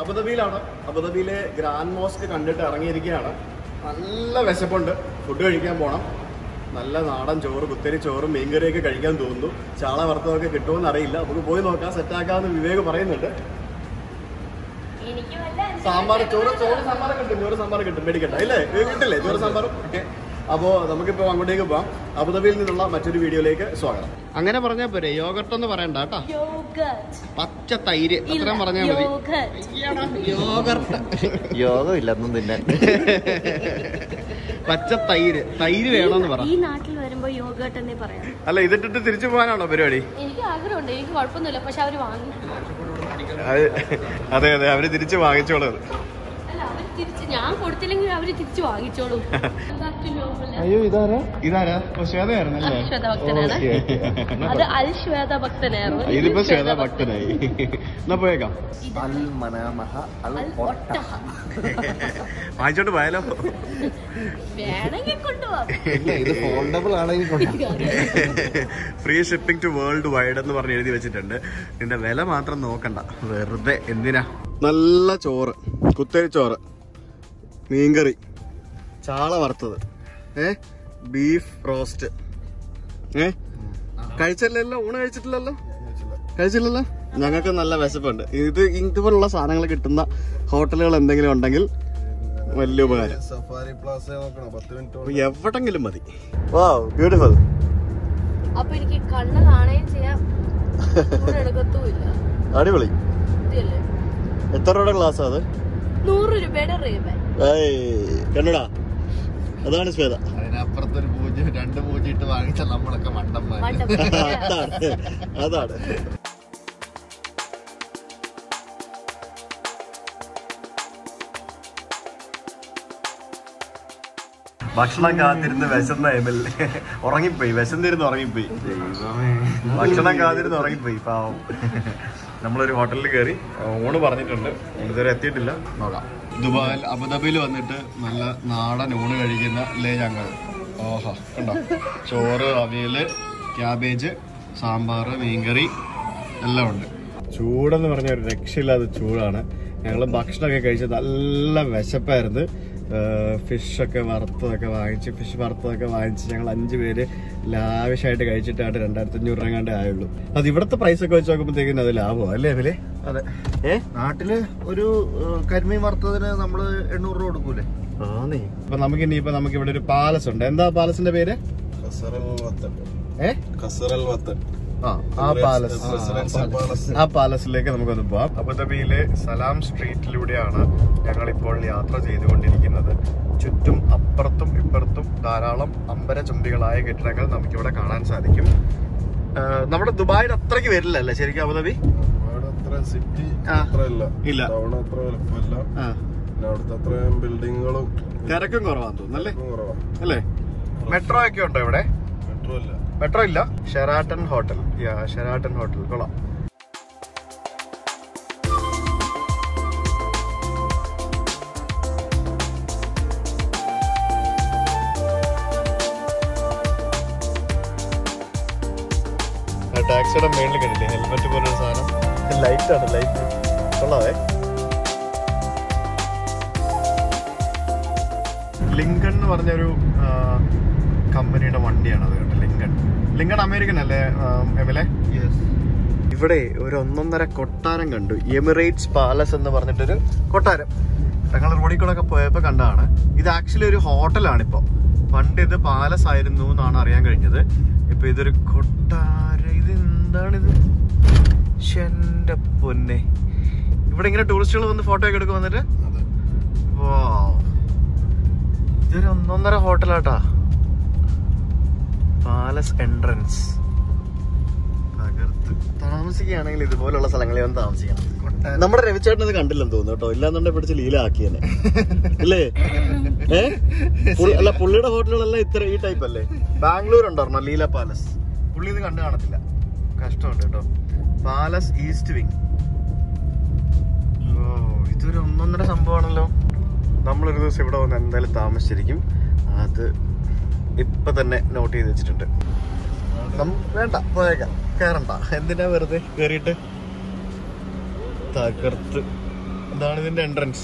അബുദാബിയിലാണ് അബുദാബിയിലെ grand mosque കണ്ടിട്ട് ഇറങ്ങിയിരിക്കുകയാണ് നല്ല വിശപ്പുണ്ട് ഫുഡ് കഴിക്കാൻ പോണം നല്ല നാടൻ ചോറ് കുത്തരി ചോറും മീൻകറിയൊക്കെ കഴിക്കാൻ തോന്നുന്നു ചാള വറുത്തതൊക്കെ കിട്ടുമെന്ന് അറിയില്ല നമുക്ക് പോയി നോക്കാം സെറ്റാക്കാമെന്ന് വിവേക് പറയുന്നുണ്ട് എനിക്ക് വല്ല സാമ്പാർ ചോറ് ചോറ് സാമ്പാർ കിട്ടും ചോറ് സാമ്പാർ കിട്ടും മേടിക്കട്ടെ ഇല്ലേ ഇത് കിട്ടില്ലേ ചോറ് സാമ്പാറും ഓക്കെ അപ്പോൾ നമുക്കിപ്പോൾ അങ്ങോട്ടേക്ക് പോവാം അബുദാബിയിൽ നിന്നുള്ള മറ്റൊരു വീഡിയോയിലേക്ക് സ്വാഗതം അങ്ങനെ പറഞ്ഞാൽ പോരെ യോഗർട്ട് എന്ന് പറയണ്ട കേട്ടോ യോഗട്ട് പച്ച തൈര് അത്രയും പറഞ്ഞാൽ മതി യോഗട്ട് യോഗം ഇല്ലെന്നും തിന്നെ പച്ച തൈര് തൈര് വേണമെന്ന് പറ ഈ നാട്ടിൽ വരുമ്പോ യോഗട്ട് എന്നേ പറയാം അല്ല ഇതിട്ടിട്ട് തിരിച്ചു പോകാനാണോ പരിപാടി എനിക്ക് ആഗ്രഹമുണ്ട് എനിക്ക് കുഴപ്പമൊന്നുമില്ല പക്ഷെ അവര് വാങ്ങി അത് അതെ അതെ അവര് തിരിച്ചു വാങ്ങിച്ചോളത് അല്ല അവര് തിരിച്ച് ഞാൻ കൊടുത്തില്ലെങ്കിൽ അവര് തിരിച്ചു വാങ്ങിച്ചോളും Back to normal. അയ്യോ ഇതാരാ ഇതാരാ ഓ, ശ്വേതയായിരുന്നല്ലേ ശ്വേത ഭക്തനാണ് അത് അൽ ശ്വേത ഭക്തനായിരുന്നു ഇതിപ്പോ ശ്വേത ഭക്തനായി എന്നാ പോയേക്കാം അൽ മനാമഹ അൽ അൽ ഒട്ട ഒട്ടഹ. വാങ്ങിച്ചോണ്ട് പോയാലോ വേണമെങ്കിൽ കൊണ്ടുപോവാം ഇല്ല ഇത് ഫോൾഡബിൾ ആണെങ്കിൽ കൊണ്ട് free shipping to world wide എന്ന് പറഞ്ഞ് എഴുതി വെച്ചിട്ടുണ്ട് ഇതിന്റെ വില മാത്രം നോക്കണ്ട വെറുതെ എന്തിനാ നല്ല ചോറ് കുത്തരി ചോറ് മീൻകറി ചാള വറുത്തത് ഏ ബീഫ് റോസ്റ്റ് ഏ കഴിച്ചില്ലല്ലോ ഊണ് കഴിച്ചിട്ടില്ലല്ലോ കഴിച്ചില്ലല്ലോ ഞങ്ങൾക്ക് നല്ല വിശപ്പുണ്ട് ഇത് ഇതുപോലുള്ള സാധനങ്ങൾ കിട്ടുന്ന ഹോട്ടലുകൾ എന്തെങ്കിലും ഉണ്ടെങ്കിൽ വലിയ ഉപകാരം സഫാരി പ്ലാസ നോക്കണം പത്ത് മിനിറ്റ് അപ്പൊ എവിടെങ്കിലും മതി വാ ബ്യൂട്ടിഫുൾ അപ്പൊ എനിക്ക് കണ്ണ് കാണുകയും ചെയ്യാം ചൂട് എടുക്കത്തുമില്ല അടിപൊളി ഇതല്ലേ എത്ര രൂപയുടെ ക്ലാസ് അത് നൂറ് രൂപയുടെ റേബൻ ഏയ് കണ്ണടാ അതാണ് ശ്വേത അതിനപ്പുറത്ത് ഒരു പൂജ്യം രണ്ട് പൂജ്യം ഇട്ട് വാങ്ങിച്ച നമ്മളൊക്കെ മണ്ടന്മാര് അതാണ് അതാണ് ഭക്ഷണം കാത്തിരുന്ന് വിശന്ന എമിൽ ഉറങ്ങിപ്പോയി വിശന്നിരുന്ന് ഉറങ്ങിപ്പോയി ഭക്ഷണം കാത്തിരുന്ന് ഉറങ്ങിപ്പോയി പാവം നമ്മളൊരു ഹോട്ടലിൽ കയറി ഊണ് പറഞ്ഞിട്ടുണ്ട് ഊണ് ഇതുവരെ എത്തിയിട്ടില്ല നോക്കാം ദുബായിൽ അബുദാബിയിൽ വന്നിട്ട് നല്ല നാടൻ ഊണ് കഴിക്കുന്ന അല്ലേ ഞങ്ങൾ ഓഹോ കണ്ടോ ചോറ് അവിയല് ക്യാബേജ് സാമ്പാർ മീൻകറി എല്ലാം ഉണ്ട് ചൂടെന്ന് പറഞ്ഞ ഒരു രക്ഷയില്ലാത്ത ചൂടാണ് ഞങ്ങൾ ഭക്ഷണമൊക്കെ കഴിച്ച് നല്ല വിശപ്പായിരുന്നു ഫിഷൊക്കെ വറുത്തതൊക്കെ വാങ്ങിച്ച് ഫിഷ് വറുത്തതൊക്കെ വാങ്ങിച്ച് ഞങ്ങൾ അഞ്ച് പേര് ലാവിഷായിട്ട് കഴിച്ചിട്ടായിട്ട് രണ്ടായിരത്തി അഞ്ഞൂറ് രൂപ കണ്ടേ ആയുള്ളൂ അത് ഇവിടുത്തെ പ്രൈസ് ഒക്കെ വെച്ച് നോക്കുമ്പോഴത്തേക്കും അത് ലാഭമോ അല്ലേ അല്ലേ അതെ ഏ നാട്ടില് ഒരു ഏഹ്, കരിമീൻ വറുത്തതിന് നമ്മള് എണ്ണൂറ് രൂപ കൊടുക്കൂലേ ആന്നേ അപ്പൊ നമുക്ക് ഇനിയിപ്പോ നമുക്ക് ഇവിടെ ഒരു പാലസ് ഉണ്ട് എന്താ പാലസിന്റെ പേര് കസറൽ വത്തൻ ഏ കസറൽ വത്തൻ ആ ആ പാലസ് റെസിഡൻഷ്യൽ പാലസ് ആ പാലസിലേക്ക് നമുക്കൊന്ന് പോവാം അബുദാബിയിലെ സലാം സ്ട്രീറ്റിലൂടെയാണ് ഞങ്ങൾ ഇപ്പോൾ യാത്ര ചെയ്തുകൊണ്ടിരിക്കുന്നത് ചുറ്റും അപ്പുറത്തും ഇപ്പുറത്തും ധാരാളം അമ്പര ചുംബികളായ കെട്ടിടങ്ങൾ നമുക്കിവിടെ കാണാൻ സാധിക്കും ആ, നമ്മുടെ ദുബായിൽ അത്രയ്ക്ക് വരില്ല അല്ലേ ശരിക്കും അബുദാബി അവിടെ അത്ര സിറ്റി ആ. അത്ര ഇല്ല ഇല്ല. ടൗൺ അത്ര വലുപ്പമില്ല ആ പിന്നെ അവിടുത്തെ അത്രയും ബിൽഡിങ്ങുകളും തിരക്കും കുറവാന്ന് തോന്നുന്നു അല്ലേ കുറവാണ് അല്ലേ മെട്രോ ഒക്കെ ഉണ്ടോ ഇവിടെ മെട്രോ ഇല്ല മെട്രോ ഇല്ല Sheraton hotel yeah Sheraton hotel കൊള്ളാം ടാക്സിയുടെ മേളിൽ കണ്ടില്ലേ ഹെൽമെറ്റ് പോലൊരു സാധനം ലൈറ്റ് ആണ് ലൈറ്റ് കൊള്ളാവേ ലിങ്കൺ എന്ന് പറഞ്ഞൊരു ആ, കമ്പനിയുടെ വണ്ടിയാണ് അത് കേട്ടോ ലിങ്കൺ ലിങ്കൺ അമേരിക്കൻ അല്ലേ എമിലെ ഇവിടെ ഒരു ഒന്നൊന്നര കൊട്ടാരം കണ്ടു എമിറേറ്റ്സ് പാലസ് എന്ന് പറഞ്ഞിട്ടൊരു കൊട്ടാരം ഞങ്ങൾ റോഡിൽ കൂടെ ഒക്കെ പോയപ്പോൾ കണ്ടതാണ് ഇത് ആക്ച്വലി ഒരു ഹോട്ടലാണ് ഇപ്പോൾ പണ്ട് ഇത് പാലസ് ആയിരുന്നു എന്നാണ് അറിയാൻ കഴിഞ്ഞത് ഇപ്പൊ ഇതൊരു കൊട്ടാരം ഇത് എന്താണിത് എന്റെ പൊന്നെ ഇവിടെ ഇങ്ങനെ ടൂറിസ്റ്റുകൾ വന്ന് ഫോട്ടോ ഒക്കെ എടുക്കും വന്നിട്ട് അതെ Wow. ഇതൊരു ഒന്നൊന്നര ഹോട്ടലാട്ടാ പാലസ് എൻട്രൻസ് തകർത്ത് താമസിക്കുകയാണെങ്കിൽ ഇതുപോലുള്ള സ്ഥലങ്ങളിൽ വന്ന് താമസിക്കണം നമ്മുടെ രവിചേട്ടൻ ഇത് കണ്ടില്ലെന്ന് തോന്നുന്നു കേട്ടോ ഇല്ലാന്നുണ്ടെ പിടിച്ച് ലീല ആക്കിയെന്നെ അല്ലേ ഏ പുള്ളി- അല്ല പുള്ളിയുടെ ഹോട്ടലുകളെല്ലാം ഇത്ര ഈ ടൈപ്പ് അല്ലേ ബാംഗ്ലൂർ ഉണ്ടോ ലീല പാലസ് പുള്ളി ഇത് കണ്ടു കാണത്തില്ല കഷ്ടമുണ്ട് കേട്ടോ പാലസ് ഈസ്റ്റ് വിങ് ഓ ഇതൊരു ഒന്നൊന്നര സംഭവമാണല്ലോ നമ്മളൊരു ദിവസം ഇവിടെ വന്ന് എന്തായാലും താമസിച്ചിരിക്കും അത് ഇപ്പൊ തന്നെ നോട്ട് ചെയ്ത് വെച്ചിട്ടുണ്ട് നം- വേണ്ട പോയേക്കാം കേറണ്ട എന്തിനാ വെറുതെ കേറിയിട്ട് തകർത്ത് ഇതാണ് ഇതിന്റെ എൻട്രൻസ്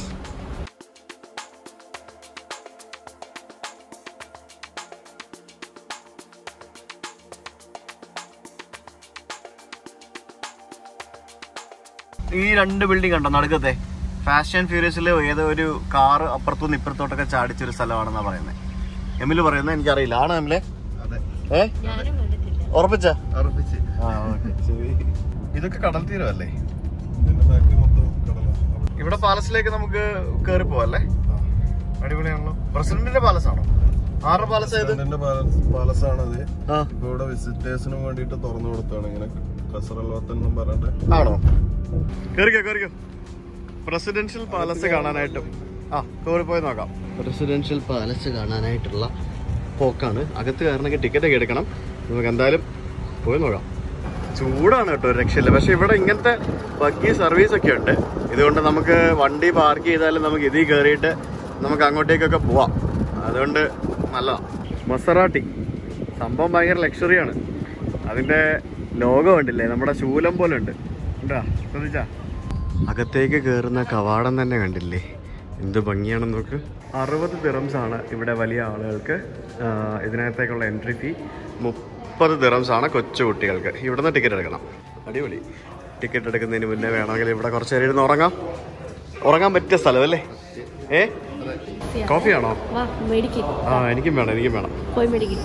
ഈ രണ്ട് ബിൽഡിംഗ് കണ്ടോ നടുക്കത്തെ ഫാസ്റ്റ് ആൻഡ് ഫ്യൂരിയസിൽ ഏതോ ഒരു കാറ് അപ്പുറത്തുനിന്ന് ഇപ്പുറത്തോട്ടൊക്കെ ചാടിച്ചൊരു സ്ഥലമാണെന്നാ പറയുന്നത് എമില് പറയുന്നത് എനിക്കറിയില്ല ആണോ എമിലെ അതെ ഏ ഞാനും കണ്ടിട്ടില്ല ഉറപ്പിച്ച ഉറപ്പിച്ച് ഇതൊക്കെ കടൽ തീരമല്ലേ ഇതിന്റെ ബാക്കി മൊത്തം കടല ഇവിടെ പാലസിലേക്ക് നമുക്ക് കേറി പോവല്ലേ അടിപൊളിയാണല്ലോ പ്രസിഡന്റിന്റെ പാലസ് ആണോ ആരുടെ പാലസ് ഏത് ഇതിന്റെ പാലസ് ആണത് ആ ഇപ്പൊ ഇവിടെ വിസിറ്റേഴ്സിന് വേണ്ടിട്ട് തുറന്നു കൊടുത്താണ് ഇങ്ങനെ കസറലോത്തെന്നും പറഞ്ഞിട്ട് ആണോ കേറിക്കോ കേറിക്കോ പ്രസിഡൻഷ്യൽ പാലസ് കാണാനായിട്ടും ആ കേറി പോയി നോക്കാം പ്രസിഡൻഷ്യൽ പാലസ് കാണാനായിട്ടുള്ള പോക്കാണ് അകത്ത് കയറണമെങ്കിൽ ടിക്കറ്റ് ഒക്കെ എടുക്കണം നമുക്ക് എന്തായാലും പോയി നോക്കാം ചൂടാണ് കേട്ടോ ഒരു രക്ഷയില്ല പക്ഷെ ഇവിടെ ഇങ്ങനത്തെ ബഗ്ഗി സർവീസ് ഒക്കെ ഉണ്ട് ഇതുകൊണ്ട് നമുക്ക് വണ്ടി പാർക്ക് ചെയ്താലും നമുക്ക് ഇതിൽ കയറിയിട്ട് നമുക്ക് അങ്ങോട്ടേക്കൊക്കെ പോവാം അതുകൊണ്ട് നല്ലതാണ് മസറാട്ടി സംഭവം ഭയങ്കര ലക്ഷറിയാണ് അതിന്റെ ലോഗോ ഉണ്ടല്ലേ നമ്മുടെ ശൂലം പോലെ ഉണ്ട് ഉണ്ടാ ശ്രദ്ധിച്ചാ അകത്തേക്ക് കയറുന്ന കവാടം തന്നെ കണ്ടില്ലേ എന്ത് ഭംഗിയാണെന്ന് നോക്ക് അറുപത് ദിറംസ് ആണ് ഇവിടെ വലിയ ആളുകൾക്ക് ആ, ഇതിനകത്തേക്കുള്ള എൻട്രി ഫീ മുപ്പത് ദിറംസ് ആണ് കൊച്ചു കുട്ടികൾക്ക് ഇവിടുന്ന് ടിക്കറ്റ് എടുക്കണം അടിപൊളി ടിക്കറ്റ് എടുക്കുന്നതിന് മുന്നേ വേണമെങ്കിൽ ഇവിടെ കുറച്ച് നേരം ഇരുന്ന് ഉറങ്ങാം ഉറങ്ങാൻ പറ്റിയ സ്ഥലം അല്ലേ ഏ കോഫി ആണോ വാ മേടിക്കും ആ എനിക്കും വേണം എനിക്കും വേണം പോയി മേടിക്കും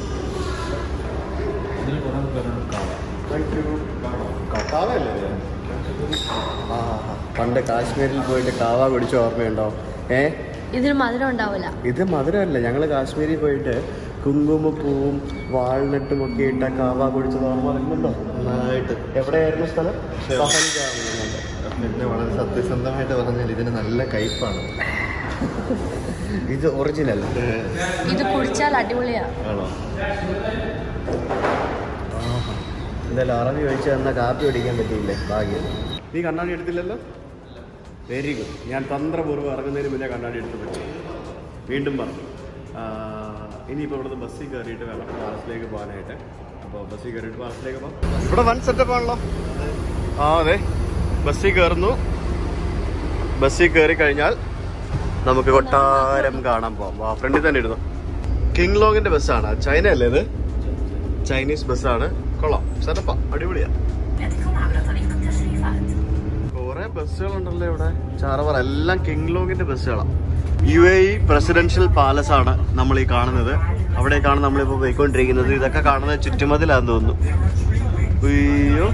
പണ്ട് കാശ്മീരിൽ പോയിട്ട് കാവ കുടിച്ച ഓർമ്മയുണ്ടോ ഏ ഇതിന് മധുരം ഉണ്ടാവില്ല ഇത് മധുരമല്ല ഞങ്ങൾ കാശ്മീരിൽ പോയിട്ട് കുങ്കുമപ്പൂവും വാൾനട്ടും ഒക്കെ ഇട്ട കാവ കുടിച്ചത് ഓർമ്മ വരുന്നുണ്ടോ നന്നായിട്ട് എവിടെയായിരുന്നു സ്ഥലം പഹൽഗാം. പിന്നെ വളരെ സത്യസന്ധമായിട്ട് പറഞ്ഞാൽ ഇതിന് നല്ല കയ്പാണ് ഇത് ഒറിജിനൽ ഇത് കുടിച്ചാൽ അടിപൊളിയാ ആണോ എന്തായാലും അറബി ഒഴിച്ച് തന്ന കാപ്പി കുടിക്കാൻ പറ്റിയില്ലേ ഭാഗ്യം നീ കണ്ണാടി എടുത്തില്ലല്ലോ വെരി ഗുഡ് ഞാൻ തന്ത്രപൂർവ്വം ഇറങ്ങുന്നതിന് മുന്നേ കണ്ണാടി എടുത്ത് പറ്റി വീണ്ടും പറഞ്ഞു ഇനിയിപ്പോൾ ഇവിടുന്ന് ബസ്സിൽ കയറിയിട്ട് വേണം പാലസിലേക്ക് പോകാനായിട്ട് അപ്പോൾ ബസ്സിൽ കയറിയിട്ട് പാലസിലേക്ക് പോകാം ഇവിടെ വൺ സെറ്റപ്പ് ആണല്ലോ ആ അതെ ബസ്സിൽ കയറുന്നു ബസ്സിൽ കയറി കഴിഞ്ഞാൽ നമുക്ക് കൊട്ടാരം കാണാൻ പോവാം വാ ഫ്രണ്ടിൽ തന്നെ ഇരുന്നു കിങ് ലോങ്ങിന്റെ ബസ്സാണ് ചൈന അല്ലേ ഇത് ചൈനീസ് ബസ്സാണ് കൊള്ളാം സെറ്റപ്പാ അടിപൊളിയാ കുറെ ബസ്സുകളുണ്ടല്ലോ ഇവിടെ ചാറവർ എല്ലാം കിങ് ലോങ്ങിന്റെ ബസ്സുകളാണ് U A E presidential palace ആണ് നമ്മൾ ഈ കാണുന്നത് അവിടേക്കാണ് നമ്മളിപ്പോൾ പോയിക്കൊണ്ടിരിക്കുന്നത് ഇതൊക്കെ കാണുന്നത് ചുറ്റുമതിലാന്ന് തോന്നുന്നു അയ്യോ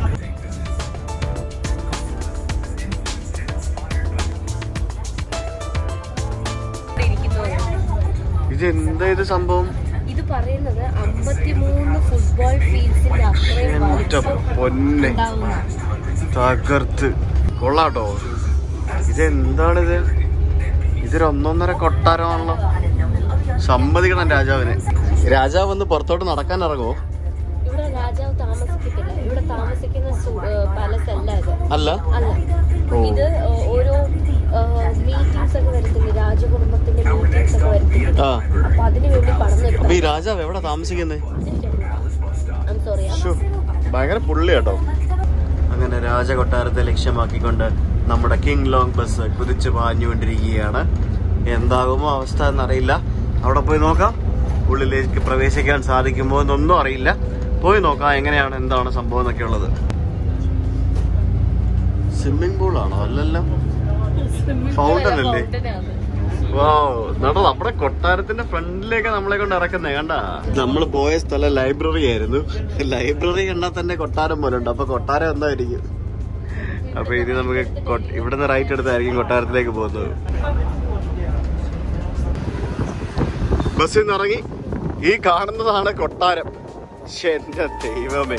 ഇത് എന്താ ഇത് സംഭവം ഇത് പറയുന്നത് അമ്പത്തിമൂന്ന് ഫുട്ബോൾ ഫീൽഡ്സിന്റെ അത്രയും എന്റെ വലിപ്പം പൊന്നെ ഉണ്ടാവുന്ന തകർത്ത് കൊള്ളാട്ടോ ഇതെന്താണിത് ഇതൊരു ഒന്നൊന്നര കൊട്ടാരമാണല്ലോ സമ്മതിക്കണം രാജാവിനെ രാജാവ് വന്ന് പുറത്തോട്ട് നടക്കാൻ ഇറങ്ങുമോ ഇവിടെ രാജാവ് താമസിക്കത്തില്ല ഇവിടെ താമസിക്കുന്ന പാലസ് അല്ല ഇത് അല്ല അല്ല ഓ. ഇത് ഏഹ്, ഓരോ മീറ്റിംഗ്സ് ഒക്കെ വരുത്തില്ല രാജകുടുംബത്തിന്റെ മീറ്റിംഗ്സ് ഒക്കെ വരുത്തില്ല ആ അപ്പൊ അതിനു വേണ്ടി പണം അപ്പൊ എടുക്കാം ഈ രാജാവ് എവിടെ താമസിക്കുന്നേ സോറി ശ്ശോ, ഭയങ്കര പുള്ളി കേട്ടോ അങ്ങനെ രാജകൊട്ടാരത്തെ ലക്ഷ്യമാക്കിക്കൊണ്ട് നമ്മുടെ കിങ് ലോങ് ബസ് കുതിച്ചു പാഞ്ഞുകൊണ്ടിരിക്കുകയാണ് എന്താകുമോ അവസ്ഥ എന്നറിയില്ല അവിടെ പോയി നോക്കാം ഉള്ളിലേക്ക് പ്രവേശിക്കാൻ സാധിക്കുമോ എന്നൊന്നും അറിയില്ല പോയി നോക്കാം എങ്ങനെയാണ് എന്താണ് സംഭവം എന്നൊക്കെ ഉള്ളത് സ്വിമ്മിംഗ് പൂൾ ആണോ അല്ലല്ലോ ഫൗണ്ടൻ അല്ലേ വാ എന്നിട്ട് നമ്മുടെ കൊട്ടാരത്തിന്റെ ഫ്രണ്ടിലേക്ക് നമ്മളെ കൊണ്ട് ഇറക്കുന്നേ കണ്ട നമ്മൾ പോയ സ്ഥലം ലൈബ്രറി ആയിരുന്നു ലൈബ്രറി കണ്ടാൽ തന്നെ കൊട്ടാരം പോലെ ഉണ്ട് അപ്പൊ കൊട്ടാരം എന്തായിരിക്കും അപ്പൊ ഇനി നമുക്ക് കൊ- ഇവിടുന്ന് റൈറ്റ് എടുത്തായിരിക്കും കൊട്ടാരത്തിലേക്ക് പോകുന്നത് ബസ്സിൽ നിന്ന് ഇറങ്ങി ഈ കാണുന്നതാണ് കൊട്ടാരം ശ്ശെ, എന്റെ ദൈവമേ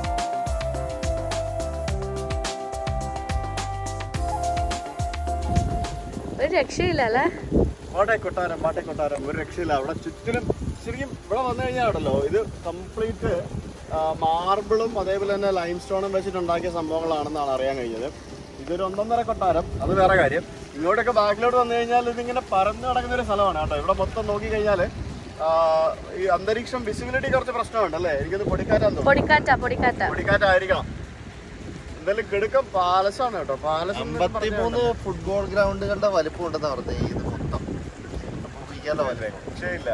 ഒരു രക്ഷയില്ല അല്ലേ വാട്ടെ കൊട്ടാരം വാട്ടെ കൊട്ടാരം ഒരു രക്ഷയില്ല അവിടെ ചുറ്റിലും ശരിക്കും ഇവിടെ വന്നു കഴിഞ്ഞാൽ ഉണ്ടല്ലോ ഇത് കംപ്ലീറ്റ് മാർബിളും അതേപോലെ തന്നെ ലൈം സ്റ്റോണും വെച്ചിട്ട് ഉണ്ടാക്കിയ സംഭവങ്ങളാണെന്നാണ് അറിയാൻ കഴിഞ്ഞത് ഇതൊരു ഒന്നൊന്നര കൊട്ടാരം അത് വേറെ കാര്യം ഇങ്ങോട്ടൊക്കെ ബാക്കിലോട്ട് വന്നു കഴിഞ്ഞാൽ ഇതിങ്ങനെ പരന്നു കിടക്കുന്ന ഒരു സ്ഥലമാണ് കേട്ടോ ഇവിടെ മൊത്തം നോക്കി കഴിഞ്ഞാൽ ഈ അന്തരീക്ഷം വിസിബിലിറ്റി കുറച്ച് പ്രശ്നമുണ്ട് അല്ലേ എനിക്കത് പൊടിക്കാറ്റാന്ന് തോന്നുന്നു പൊടിക്കാറ്റ പൊടിക്കാറ്റ പൊടിക്കാറ്റായിരിക്കണം എന്തായാലും കിടുക്കം പാലസാണ് കേട്ടോ പാലസ് അമ്പത്തിമൂന്ന് ഫുട്ബോൾ ഗ്രൗണ്ടുകളുടെ വലിപ്പം ഉണ്ടെന്ന് പറഞ്ഞത് ഇത് മൊത്തം അപ്പൊ ഊഹിക്കാലോ വലിപ്പം രക്ഷയില്ല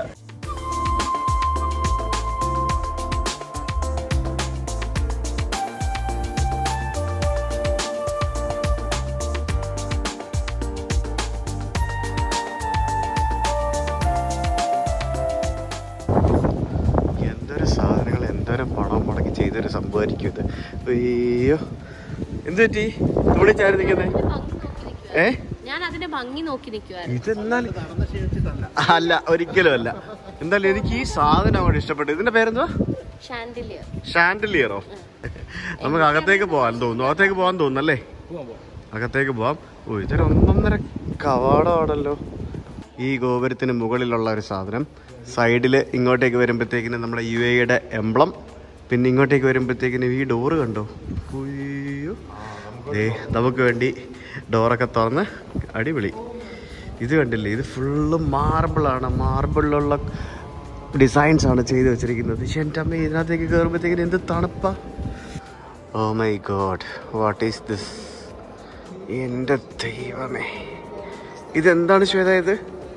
എന്തൊരു സാധനങ്ങൾ എന്തോരം പണം മുടക്കി ചെയ്തൊരു സംഭവമായിരിക്കും ഇത് അയ്യോ എന്ത് പറ്റി ഇവിടെ ചാരി നിൽക്കുന്നേ ഏ ഞാൻ അതിന്റെ ഭംഗി നോക്കി നിൽക്കുവായിരുന്നു ഇതെന്നാൽ അല്ല ഒരിക്കലും അല്ല എന്തായാലും എനിക്ക് ഈ സാധനം അങ്ങോട്ട് ഇഷ്ടപ്പെട്ടു ഇതിന്റെ പേരെന്തുവാ ഷാൻഡിലിയർ ഷാൻഡിലിയറോ നമുക്ക് അകത്തേക്ക് പോകാൻ തോന്നുന്നു അകത്തേക്ക് പോകാൻ തോന്നുന്നല്ലേ അകത്തേക്ക് പോവാം ഓ ഇതൊരു ഒന്നൊന്നര കവാടമാണല്ലോ ഈ ഗോപുരത്തിന് മുകളിലുള്ള ഒരു സാധനം സൈഡിൽ ഇങ്ങോട്ടേക്ക് വരുമ്പോഴത്തേക്കിന് നമ്മുടെ യു എയുടെ എംബ്ലം പിന്നെ ഇങ്ങോട്ടേക്ക് വരുമ്പോഴത്തേക്കിന് ഈ ഡോറ് കണ്ടോ ഉയ്യോ ദേ നമുക്ക് വേണ്ടി ഡോറൊക്കെ തുറന്ന് അടിപൊളി ഇത് കണ്ടില്ലേ ഇത് ഫുള്ള് മാർബിളാണ് മാർബിളിലുള്ള ഡിസൈൻസ് ആണ് ചെയ്ത് വെച്ചിരിക്കുന്നത് പക്ഷെ എൻ്റെ അമ്മ ഇതിനകത്തേക്ക് കയറുമ്പോഴത്തേക്കിന് എന്ത് തണുപ്പാ oh my God what is this എൻ്റെ ദൈവമേ ഇതെന്താണ് ശ്വേത ഇത്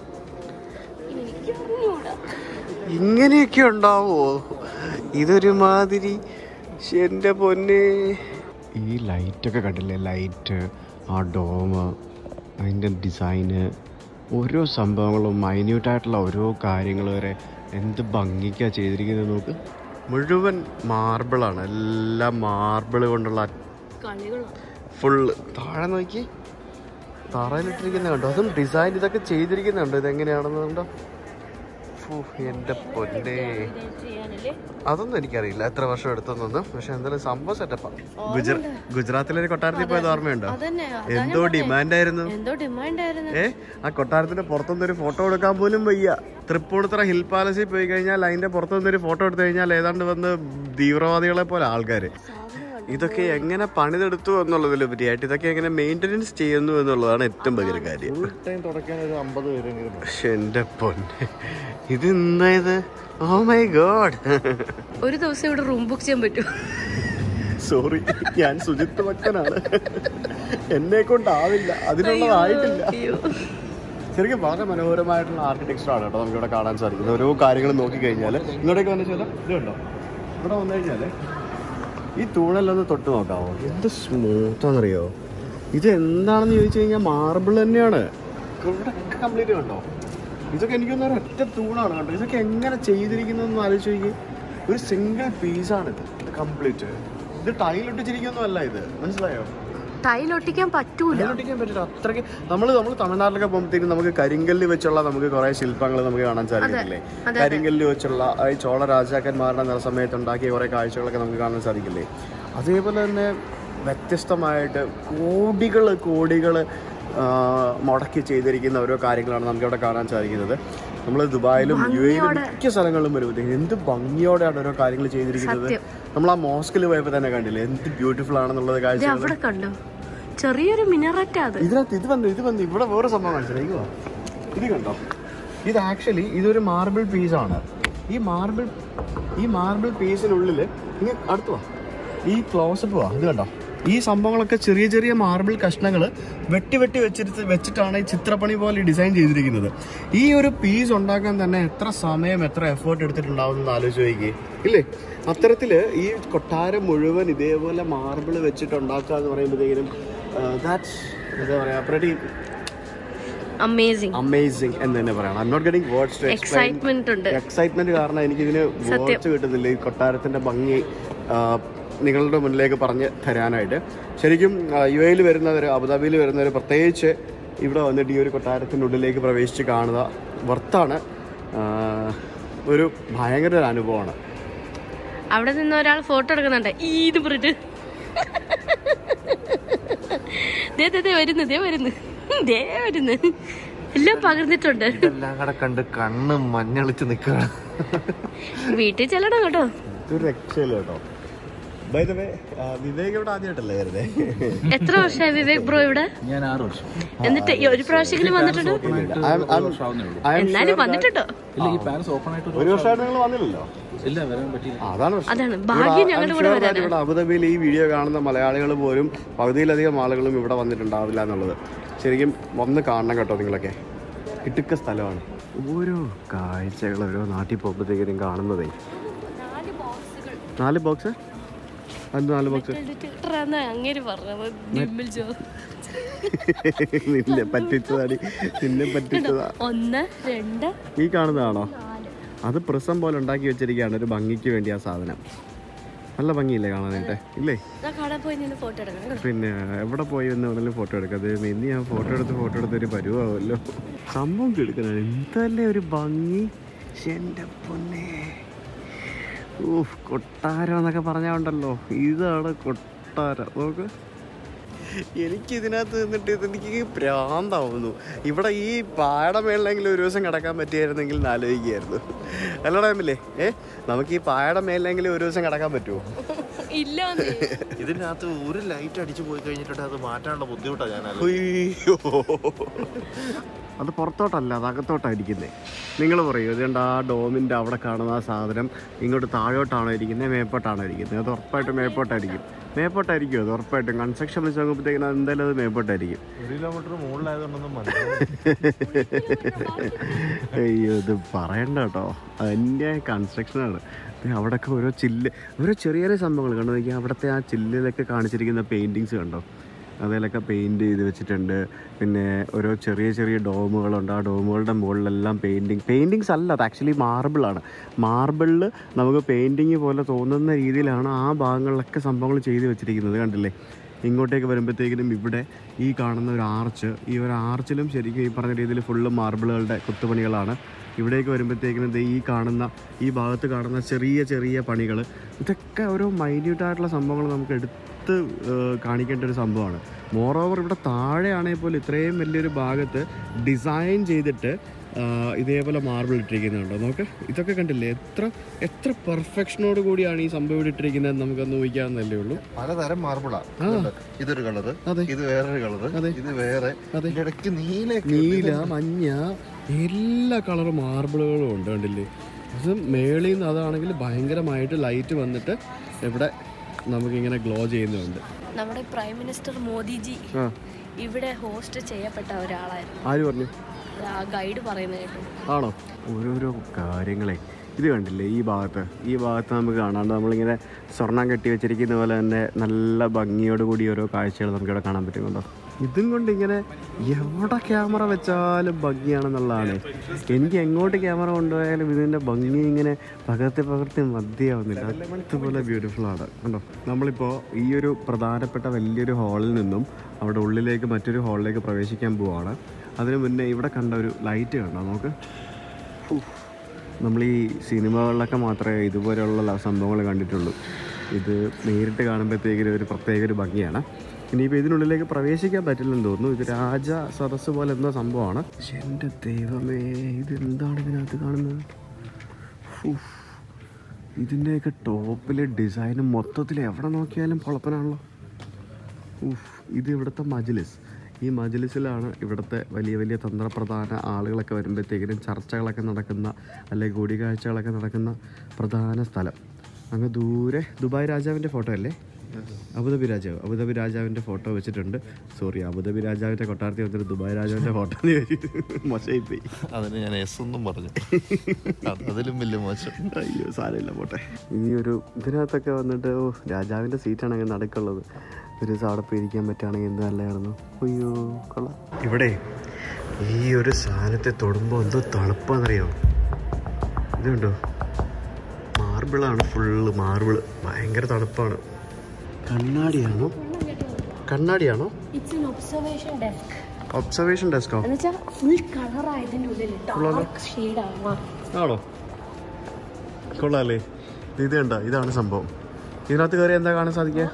എനിക്ക് അറിഞ്ഞൂടാ ഇങ്ങനെയൊക്കെ ഉണ്ടാവോ ഇതൊരു മാതിരി ശ്ശെ, എൻ്റെ പൊന്നെ ഈ ലൈറ്റൊക്കെ കണ്ടില്ലേ ലൈറ്റ് ആ ഡോം അതിൻ്റെ ഡിസൈന് ഓരോ സംഭവങ്ങളും മൈന്യൂട്ടായിട്ടുള്ള ഓരോ കാര്യങ്ങൾ വരെ എന്ത് ഭംഗിക്കാണ് ചെയ്തിരിക്കുന്നത് നോക്ക് മുഴുവൻ മാർബിളാണ് എല്ലാം മാർബിൾ കൊണ്ടുള്ള കളികളാണ് ഫുള്ള് താഴെ നോക്കി തറയിലിട്ടിരിക്കുന്ന കണ്ടോ അതും ഡിസൈൻ ഇതൊക്കെ ചെയ്തിരിക്കുന്നുണ്ടോ ഇതെങ്ങനെയാണെന്ന് കണ്ടോ ഫു, എൻ്റെ പൊന്നെ ചെയ്യാനല്ലേ അതൊന്നും എനിക്കറിയില്ല എത്ര വർഷം എടുത്തൊന്നും പക്ഷെ എന്തായാലും സംഭവം സെറ്റപ്പാ ഗുജറാത്തിലെ ഒരു കൊട്ടാരത്തിൽ പോയത് ഓർമ്മയുണ്ടോ അതന്നെ എന്തോ ഡിമാൻഡ് ആയിരുന്നു എന്തോ ഡിമാൻഡ് ആയിരുന്നു ഏ ആ കൊട്ടാരത്തിന്റെ പുറത്തുനിന്ന് ഒരു ഫോട്ടോ എടുക്കാൻ പോലും വയ്യ തൃപ്പൂണിത്തുറ ഹിൽ പാലസിൽ പോയി കഴിഞ്ഞാൽ അതിന്റെ പുറത്തുനിന്ന് ഒരു ഫോട്ടോ എടുത്തു കഴിഞ്ഞാൽ ഏതാണ്ട് വന്ന് തീവ്രവാദികളെ പോലെ ആൾക്കാര് ഇതൊക്കെ എങ്ങനെ പണിതെടുത്തു എന്നുള്ളതിലുപരിയായിട്ട് ഇതൊക്കെ എങ്ങനെ മെയിൻ്റനൻസ് ചെയ്യുന്നു എന്നുള്ളതാണ് ഏറ്റവും വലിയ കാര്യം ഫുൾ ടൈം തുടക്കാൻ ഒരു അമ്പത് പേരെങ്കിലും വേണം. പക്ഷെ എന്റെ പൊന്നെ ഇത് എന്താ ഇത് ഓ മൈ ഗോഡ് ഒരു ദിവസം ഇവിടെ റൂം ബുക്ക് ചെയ്യാൻ പറ്റും സോറി ഞാൻ സുജിത്ത് ഭക്തനാണ് എന്നെ കൊണ്ടാവില്ല അതിനുള്ളതായിട്ടില്ല ശരിക്കും വളരെ മനോഹരമായിട്ടുള്ള ആർക്കിടെക്ചർ ആണ് കേട്ടോ നമുക്ക് ഇവിടെ കാണാൻ സാധിക്കുന്നത് ഓരോ കാര്യങ്ങൾ നോക്കി കഴിഞ്ഞാൽ ഇങ്ങോട്ടേക്ക് വന്നു വെച്ചാൽ ഇത് കണ്ടോ ഇവിടെ വന്നു കഴിഞ്ഞാൽ ഈ തൂണല്ലൊന്ന് തൊട്ട് നോക്കാവോ എന്ത് സ്മൂത്താണെന്നറിയോ ഇത് എന്താണെന്ന് ചോദിച്ചു കഴിഞ്ഞാൽ മാർബിൾ തന്നെയാണ് ഇവിടെ കംപ്ലീറ്റ് കണ്ടോ ഇതൊക്കെ എനിക്കൊന്നും ഒരു ഒറ്റ തൂണാണ് കണ്ടോ ഇതൊക്കെ എങ്ങനെ ചെയ്തിരിക്കുന്നതെന്ന് ആലോചിച്ച് നോക്കി ഒരു സിംഗിൾ പീസാണിത് ഇത് കംപ്ലീറ്റ് ഇത് ടൈലൊട്ടിച്ചിരിക്കുന്നൊന്നും അല്ല ഇത് മനസ്സിലായോ ടൈലൊട്ടിക്കാൻ പറ്റൂല അതിനൊട്ടിക്കാൻ പറ്റില്ല അത്രയ്ക്ക് നമ്മൾ നമ്മൾ തമിഴ്നാട്ടിലൊക്കെ പോകുമ്പോഴത്തേക്കും നമുക്ക് കരിങ്കല്ല് വെച്ചുള്ള നമുക്ക് കുറെ ശില്പങ്ങൾ നമുക്ക് കാണാൻ സാധിക്കില്ലേ കരിങ്കല്ല് വെച്ചുള്ള ആ ഈ ചോള രാജാക്കന്മാരുടെ നില സമയത്ത് ഉണ്ടാക്കിയ കുറെ കാഴ്ചകളൊക്കെ നമുക്ക് കാണാൻ സാധിക്കില്ലേ അതേപോലെ തന്നെ വ്യത്യസ്തമായിട്ട് കോടികൾ കോടികൾ മുടക്കി ചെയ്തിരിക്കുന്ന ഓരോ കാര്യങ്ങളാണ് നമുക്ക് ഇവിടെ കാണാൻ സാധിക്കുന്നത് നമ്മൾ ദുബായിലും യു എയിലും മിക്ക സ്ഥലങ്ങളിലും വരുമ്പോഴത്തേക്കും എന്ത് ഭംഗിയോടെയാണ് ഓരോ കാര്യങ്ങൾ ചെയ്തിരിക്കുന്നത് നമ്മൾ ആ മോസ്കിൽ പോയപ്പോൾ തന്നെ കണ്ടില്ലേ എന്ത് ബ്യൂട്ടിഫുൾ ആണെന്നുള്ളത് കാഴ്ച അവിടെ കണ്ടോ ചെറിയൊരു മിനററ്റ് അത് ഇതിനകത്ത് ഇത് വന്നു ഇത് വന്നു ഇവിടെ വേറെ സംഭവം മനസ്സിലായിക്കോ ഇത് കണ്ടോ ഇത് ആക്ച്വലി ഇതൊരു മാർബിൾ പീസാണ് ഈ മാർബിൾ ഈ മാർബിൾ പീസിനുള്ളിൽ ഇങ്ങനെ അടുത്ത് വാ ഈ ക്ലോസപ്പ് വാ ഇത് കണ്ടോ ഈ സംഭവങ്ങളൊക്കെ ചെറിയ ചെറിയ മാർബിൾ കഷ്ണങ്ങൾ വെട്ടി വെട്ടി വെച്ചിട്ട് വെച്ചിട്ടാണ് ഈ ചിത്രപ്പണി പോലെ ഡിസൈൻ ചെയ്തിരിക്കുന്നത് ഈ ഒരു പീസ് ഉണ്ടാക്കാൻ തന്നെ എത്ര സമയം എത്ര എഫേർട്ട് എടുത്തിട്ടുണ്ടാവും എന്ന് ആലോചിച്ച് നോക്കി ഇല്ലേ അത്തരത്തില് ഈ കൊട്ടാരം മുഴുവൻ ഇതേപോലെ മാർബിൾ വെച്ചിട്ട് ഉണ്ടാക്കുക എന്ന് പറയുമ്പോഴത്തേക്കും ദാറ്റ്സ് എന്താ പറയാ പ്രതി അമേസിങ് അമേസിങ് എന്ന് തന്നെ പറയണം I not getting words to explain excitement ഉണ്ട് എക്സൈറ്റ്മെന്റ് കാരണം എനിക്ക് ഇതിന് വേർഡ്സ് കിട്ടുന്നില്ല ഈ കൊട്ടാരത്തിന്റെ ഭംഗി ആ, നിങ്ങളുടെ മുന്നിലേക്ക് പറഞ്ഞ് തരാനായിട്ട് ശരിക്കും യു എയിൽ വരുന്നവർ അബുദാബിയിൽ വരുന്നവർ പ്രത്യേകിച്ച് ഇവിടെ വന്നിട്ട് ഈ ഒരു കൊട്ടാരത്തിൻ്റെ ഉള്ളിലേക്ക് പ്രവേശിച്ച് കാണുക വർത്താണ് ഒരു ഭയങ്കര ഒരു അനുഭവമാണ് അവിടെ നിന്ന് ഒരാൾ ഫോട്ടോ എടുക്കുന്നുണ്ട് ഈന്ന് പറഞ്ഞിട്ട് ദേ ദേ, ദേ വരുന്നു ദേ വരുന്നു ദേ വരുന്നു എല്ലാം പകർന്നിട്ടുണ്ട് ഇതെല്ലാം കൂടെ കണ്ട് കണ്ണ് മഞ്ഞളിച്ച് നിൽക്കുകയാണ് വീട്ടിൽ ചെല്ലണം കേട്ടോ ഇതൊരു രക്ഷയില്ല കേട്ടോ ബൈ ദ വേ വിവേക് ഇവിടെ ആദ്യമായിട്ടല്ലേ കരുതേ എത്ര വർഷമായി വിവേക് ബ്രോ ഇവിടെ ഞാൻ ആറ് വർഷം എന്നിട്ട് ഈ ഒരു പ്രാവശ്യമെങ്കിലും വന്നിട്ടുണ്ടോ ഓപ്പൺ ആയിട്ട് ഒരു വർഷം ആവുന്നേ ഉള്ളൂ എന്നാലും വന്നിട്ടുണ്ടോ ഇല്ല ഈ പാലസ് ഓപ്പൺ ആയിട്ട് ഒരു ഒരു വർഷമായിട്ട് നിങ്ങൾ വന്നില്ലല്ലോ അതാണ് പ്രശ്നം. അതാണ് ഇവിടെ ഭാഗ്യം ഞങ്ങളുടെ കൂടെ I'm sure that വരാനാ. ഇവിടെ അബുദാബിയിൽ ഈ വീഡിയോ കാണുന്ന മലയാളികൾ പോലും പകുതിയിലധികം ആളുകളും ഇവിടെ വന്നിട്ടുണ്ടാവില്ല എന്നുള്ളത് ശരിക്കും വന്ന് കാണണം കേട്ടോ നിങ്ങളൊക്കെ ഇടുക്ക സ്ഥലമാണ് ഓരോ കാഴ്ചകൾ ഓരോ നാട്ടിൽ പോകുമ്പോഴത്തേക്കും കാണുന്നതേ നാല് ബോക്സുകൾ നാല് ബോക്സ് അത് നാല് ബോക്സ് അങ്ങേര് പറഞ്ഞത് ജിമ്മിൽ ജോ നിന്നെ പറ്റിച്ചതാടി നിന്നെ പറ്റിച്ചതാ ഒന്ന് രണ്ട് ഈ കാണുന്നതാണോ നാല് അത് പ്രസം പോലെ ഉണ്ടാക്കി വെച്ചിരിക്കുകയാണ് ഒരു ഭംഗിക്ക് വേണ്ടി ആ സാധനം നല്ല ഭംഗിയില്ലേ കാണാനായിട്ട് ഇല്ലേ ഞാൻ കടയിൽ പോയി നിന്ന് ഫോട്ടോ എടുക്കണം കേട്ടോ. പിന്നെ എവിടെ പോയി എന്ന് വേണമെങ്കിലും ഫോട്ടോ എടുക്കാം അത് ഇന്ന് ഞാൻ ഫോട്ടോ എടുത്ത് ഫോട്ടോ എടുത്ത് ഒരു പരുവാമല്ലോ സംഭവം എടുക്കണം എന്തല്ലേ ഒരു ഭംഗി ശ്ശെ, എൻ്റെ പൊന്നെ ഊഹ് കൊട്ടാരം എന്നൊക്കെ പറഞ്ഞാണ്ടല്ലോ ഇതാണ് കൊട്ടാരം നോക്ക് എനിക്ക് ഇതിനകത്ത് നിന്നിട്ട് ഇതെനിക്ക് ഭ്രാന്താവുന്നു ഇവിടെ ഈ പാട മേളിലെങ്കിലും ഒരു ദിവസം കിടക്കാൻ പറ്റിയായിരുന്നെങ്കിൽ എന്ന് ആലോചിക്കുകയായിരുന്നു അല്ല ടൈമില്ലേ ഏ നമുക്ക് ഈ പാട മേളിലെങ്കിലും ഒരു ദിവസം കിടക്കാൻ പറ്റുമോ ഇല്ല എന്നേ. ഇതിനകത്ത് ഒരു ലൈറ്റ് അടിച്ചു പോയി കഴിഞ്ഞിട്ട് അത് മാറ്റാനുള്ള ബുദ്ധിമുട്ടാണ് ഞാൻ ഉയ്യോ. അത് പുറത്തോട്ടല്ല അത് അകത്തോട്ടായിരിക്കുന്നേ നിങ്ങൾ പറയൂ അതുകൊണ്ട് ആ ഡോമിൻ്റെ അവിടെ കാണുന്ന ആ സാധനം ഇങ്ങോട്ട് താഴോട്ടാണോ ഇരിക്കുന്നത് മേപ്പോട്ടാണോ ഇരിക്കുന്നത് അത് ഉറപ്പായിട്ടും മേപ്പോട്ടായിരിക്കും മേപ്പോട്ടായിരിക്കും അത് ഉറപ്പായിട്ടും കൺസ്ട്രക്ഷൻ വെച്ച് നോക്കുമ്പോഴത്തേക്കും എന്തായാലും അത് മേപ്പോട്ടായിരിക്കും ഒരു കിലോമീറ്റർ മുകളിലായതുകൊണ്ടൊന്നും മനസ്സിലാവും അയ്യോ ഇത് പറയണ്ട കേട്ടോ അതിൻ്റെ കൺസ്ട്രക്ഷനാണ് അവിടെയൊക്കെ ഓരോ ചില്ല് ഓരോ ചെറിയ ചെറിയ സംഭവങ്ങൾ കണ്ടോ നോക്കിയാൽ അവിടുത്തെ ആ ചില്ലിലൊക്കെ കാണിച്ചിരിക്കുന്ന പെയിൻറ്റിങ്സ് കണ്ടോ അതിലൊക്കെ പെയിൻറ് ചെയ്ത് വെച്ചിട്ടുണ്ട് പിന്നെ ഓരോ ചെറിയ ചെറിയ ഡോമുകളുണ്ട് ആ ഡോമുകളുടെ മുകളിലെല്ലാം പെയിൻറ്റിങ് പെയിൻറ്റിങ്സ് അല്ല അത് ആക്ച്വലി മാർബിളാണ് മാർബിളിൽ നമുക്ക് പെയിൻറ്റിങ് പോലെ തോന്നുന്ന രീതിയിലാണ് ആ ഭാഗങ്ങളിലൊക്കെ സംഭവങ്ങൾ ചെയ്ത് വെച്ചിരിക്കുന്നത് കണ്ടില്ലേ ഇങ്ങോട്ടേക്ക് വരുമ്പോഴത്തേക്കിനും ഇവിടെ ഈ കാണുന്ന ഒരു ആർച്ച് ഈ ഒരു ആർച്ചിലും ശരിക്കും ഈ പറഞ്ഞ രീതിയിൽ ഫുള്ള് മാർബിളുകളുടെ കുത്തുപണികളാണ് ഇവിടേക്ക് വരുമ്പോഴത്തേക്കിനും ദേ ഈ കാണുന്ന ഈ ഭാഗത്ത് കാണുന്ന ചെറിയ ചെറിയ പണികൾ ഇതൊക്കെ ഓരോ മൈന്യൂട്ടായിട്ടുള്ള സംഭവങ്ങൾ നമുക്ക് എടുത്ത് ഏഹ്, കാണിക്കേണ്ട ഒരു സംഭവമാണ് മോറോവർ ഇവിടെ താഴെയാണെങ്കിൽ പോലും ഇത്രയും വലിയൊരു ഭാഗത്ത് ഡിസൈൻ ചെയ്തിട്ട് ആ, ഇതേപോലെ മാർബിൾ ഇട്ടിരിക്കുന്നുണ്ടോ നോക്ക് ഇതൊക്കെ കണ്ടില്ലേ എത്ര എത്ര പെർഫെക്ഷനോട് കൂടിയാണ് ഈ സംഭവം ഇവിടെ ഇട്ടിരിക്കുന്നത് നമുക്കൊന്ന് ഊഹിക്കാവുന്നല്ലേ ഉള്ളൂ പലതരം മാർബിളാ ഇതൊരു കളറ് അതെ. ഇത് വേറൊരു കളറ് അതെ. ഇത് വേറെ അതെ. ഇതിന്റെ ഇടയ്ക്ക് നീല നീല മഞ്ഞ എല്ലാ കളർ മാർബിളുകളും ഉണ്ട് കണ്ടില്ലേ അത് മേളിൽ നിന്ന് അതാണെങ്കിൽ ഭയങ്കരമായിട്ട് ലൈറ്റ് വന്നിട്ട് ഇവിടെ നമുക്കിങ്ങനെ ഗ്ലോ ചെയ്യുന്നുണ്ട് നമ്മുടെ പ്രൈം മിനിസ്റ്റർ മോദിജി ആ ഇവിടെ ഹോസ്റ്റ് ചെയ്യപ്പെട്ട ഒരാളായിരുന്നു ആര് പറഞ്ഞു അത് ആ ഗൈഡ് പറയുന്നത് കേട്ടു ആണോ ഓരോരോ കാര്യങ്ങളെ ഇത് കണ്ടില്ലേ ഈ ഭാഗത്ത് ഈ ഭാഗത്ത് നമുക്ക് കാണാണ്ട് നമ്മളിങ്ങനെ സ്വർണം കെട്ടി വെച്ചിരിക്കുന്ന പോലെ തന്നെ നല്ല ഭംഗിയോട് കൂടി ഓരോ കാഴ്ചകൾ നമുക്കിവിടെ കാണാൻ പറ്റുന്നുണ്ടോ ഇതും കൊണ്ട് ഇങ്ങനെ എവിടെ ക്യാമറ വെച്ചാലും ഭംഗിയാണെന്നുള്ളതാണ് എനിക്ക് എങ്ങോട്ട് ക്യാമറ കൊണ്ടുപോയാലും ഇതിൻ്റെ ഭംഗി ഇങ്ങനെ പകർത്തി പകർത്തി മതിയാവുന്നില്ല അതുപോലെ ബ്യൂട്ടിഫുൾ ആണ് കണ്ടോ നമ്മളിപ്പോൾ ഈ ഒരു പ്രധാനപ്പെട്ട വലിയൊരു ഹാളിൽ നിന്നും അവിടെ ഉള്ളിലേക്ക് മറ്റൊരു ഹാളിലേക്ക് പ്രവേശിക്കാൻ പോവാണ് അതിന് മുന്നേ ഇവിടെ കണ്ട ഒരു ലൈറ്റ് കണ്ടോ നമുക്ക് നമ്മൾ ഈ സിനിമകളിലൊക്കെ മാത്രമേ ഇതുപോലെയുള്ള സംഭവങ്ങൾ കണ്ടിട്ടുള്ളൂ ഇത് നേരിട്ട് കാണുമ്പോഴത്തേക്കും ഒരു പ്രത്യേക ഒരു ഭംഗിയാണ് ഇനിയിപ്പോൾ ഇതിനുള്ളിലേക്ക് പ്രവേശിക്കാൻ പറ്റില്ലെന്ന് തോന്നുന്നു ഇത് രാജ സദസ്സ് പോലെ എന്തോ സംഭവമാണ് പക്ഷെ എൻ്റെ ദൈവമേ ഇത് എന്താണ് ഇതിനകത്ത് കാണുന്നത് ഉഫ്. ഇതിൻ്റെയൊക്കെ ടോപ്പിലെ ഡിസൈനും മൊത്തത്തിൽ എവിടെ നോക്കിയാലും പൊളപ്പനാണല്ലോ ഉഫ് ഇത് ഇവിടുത്തെ മജ്ലിസ് ഈ മജ്ലിസിലാണ് ഇവിടുത്തെ വലിയ വലിയ തന്ത്രപ്രധാന ആളുകളൊക്കെ വരുമ്പോഴത്തേക്കിനും ചർച്ചകളൊക്കെ നടക്കുന്ന അല്ലെങ്കിൽ കൂടിക്കാഴ്ചകളൊക്കെ നടക്കുന്ന പ്രധാന സ്ഥലം അങ്ങ് ദൂരെ ദുബായ് രാജാവിൻ്റെ ഫോട്ടോ അല്ലേ അബുദാബി രാജാവ് അബുദാബി രാജാവിൻ്റെ ഫോട്ടോ വെച്ചിട്ടുണ്ട് സോറി അബുദാബി രാജാവിൻ്റെ കൊട്ടാരത്തിൽ വന്നിട്ട് ദുബായ് രാജാവിൻ്റെ ഫോട്ടോ മോശമായിപ്പോയി അതിന് ഞാൻ എസ് ഒന്നും പറഞ്ഞു അത് അതിലും വലിയ മോശം അയ്യോ സാരമില്ല പോട്ടെ ഈ ഒരു ഇതിനകത്തൊക്കെ വന്നിട്ട് ഓ രാജാവിൻ്റെ സീറ്റാണെങ്കിൽ നടക്കുള്ളത് ഒരു ദിവസം അവിടെ പോയി ഇരിക്കാൻ പറ്റുകയാണെങ്കിൽ എന്ത് നല്ലതായിരുന്നു അയ്യോ കൊള്ളാം ഇവിടെ ഈ ഒരു സാധനത്തെ തൊടുമ്പോൾ എന്തോ തണുപ്പാന്നറിയോ ഇതുണ്ടോ മാർബിളാണ് ഫുള്ള് മാർബിള് ഭയങ്കര തണുപ്പാണ് കണ്ണാടിയാണോ കണ്ണാടിയാണോ it's an observation desk observation ഡെസ്കോ എന്നുവെച്ചാൽ ഫുൾ കളർ ആയതിൻ്റെ ഉള്ളിൽ ഡാർക്ക് ഷെയ്ഡാണ് ആണോ കൊള്ളാല്ലേ ഇത് കണ്ട ഇതാണ് സംഭവം ഇതിനകത്ത് കയറി എന്താ കാണാൻ സാധിക്കുക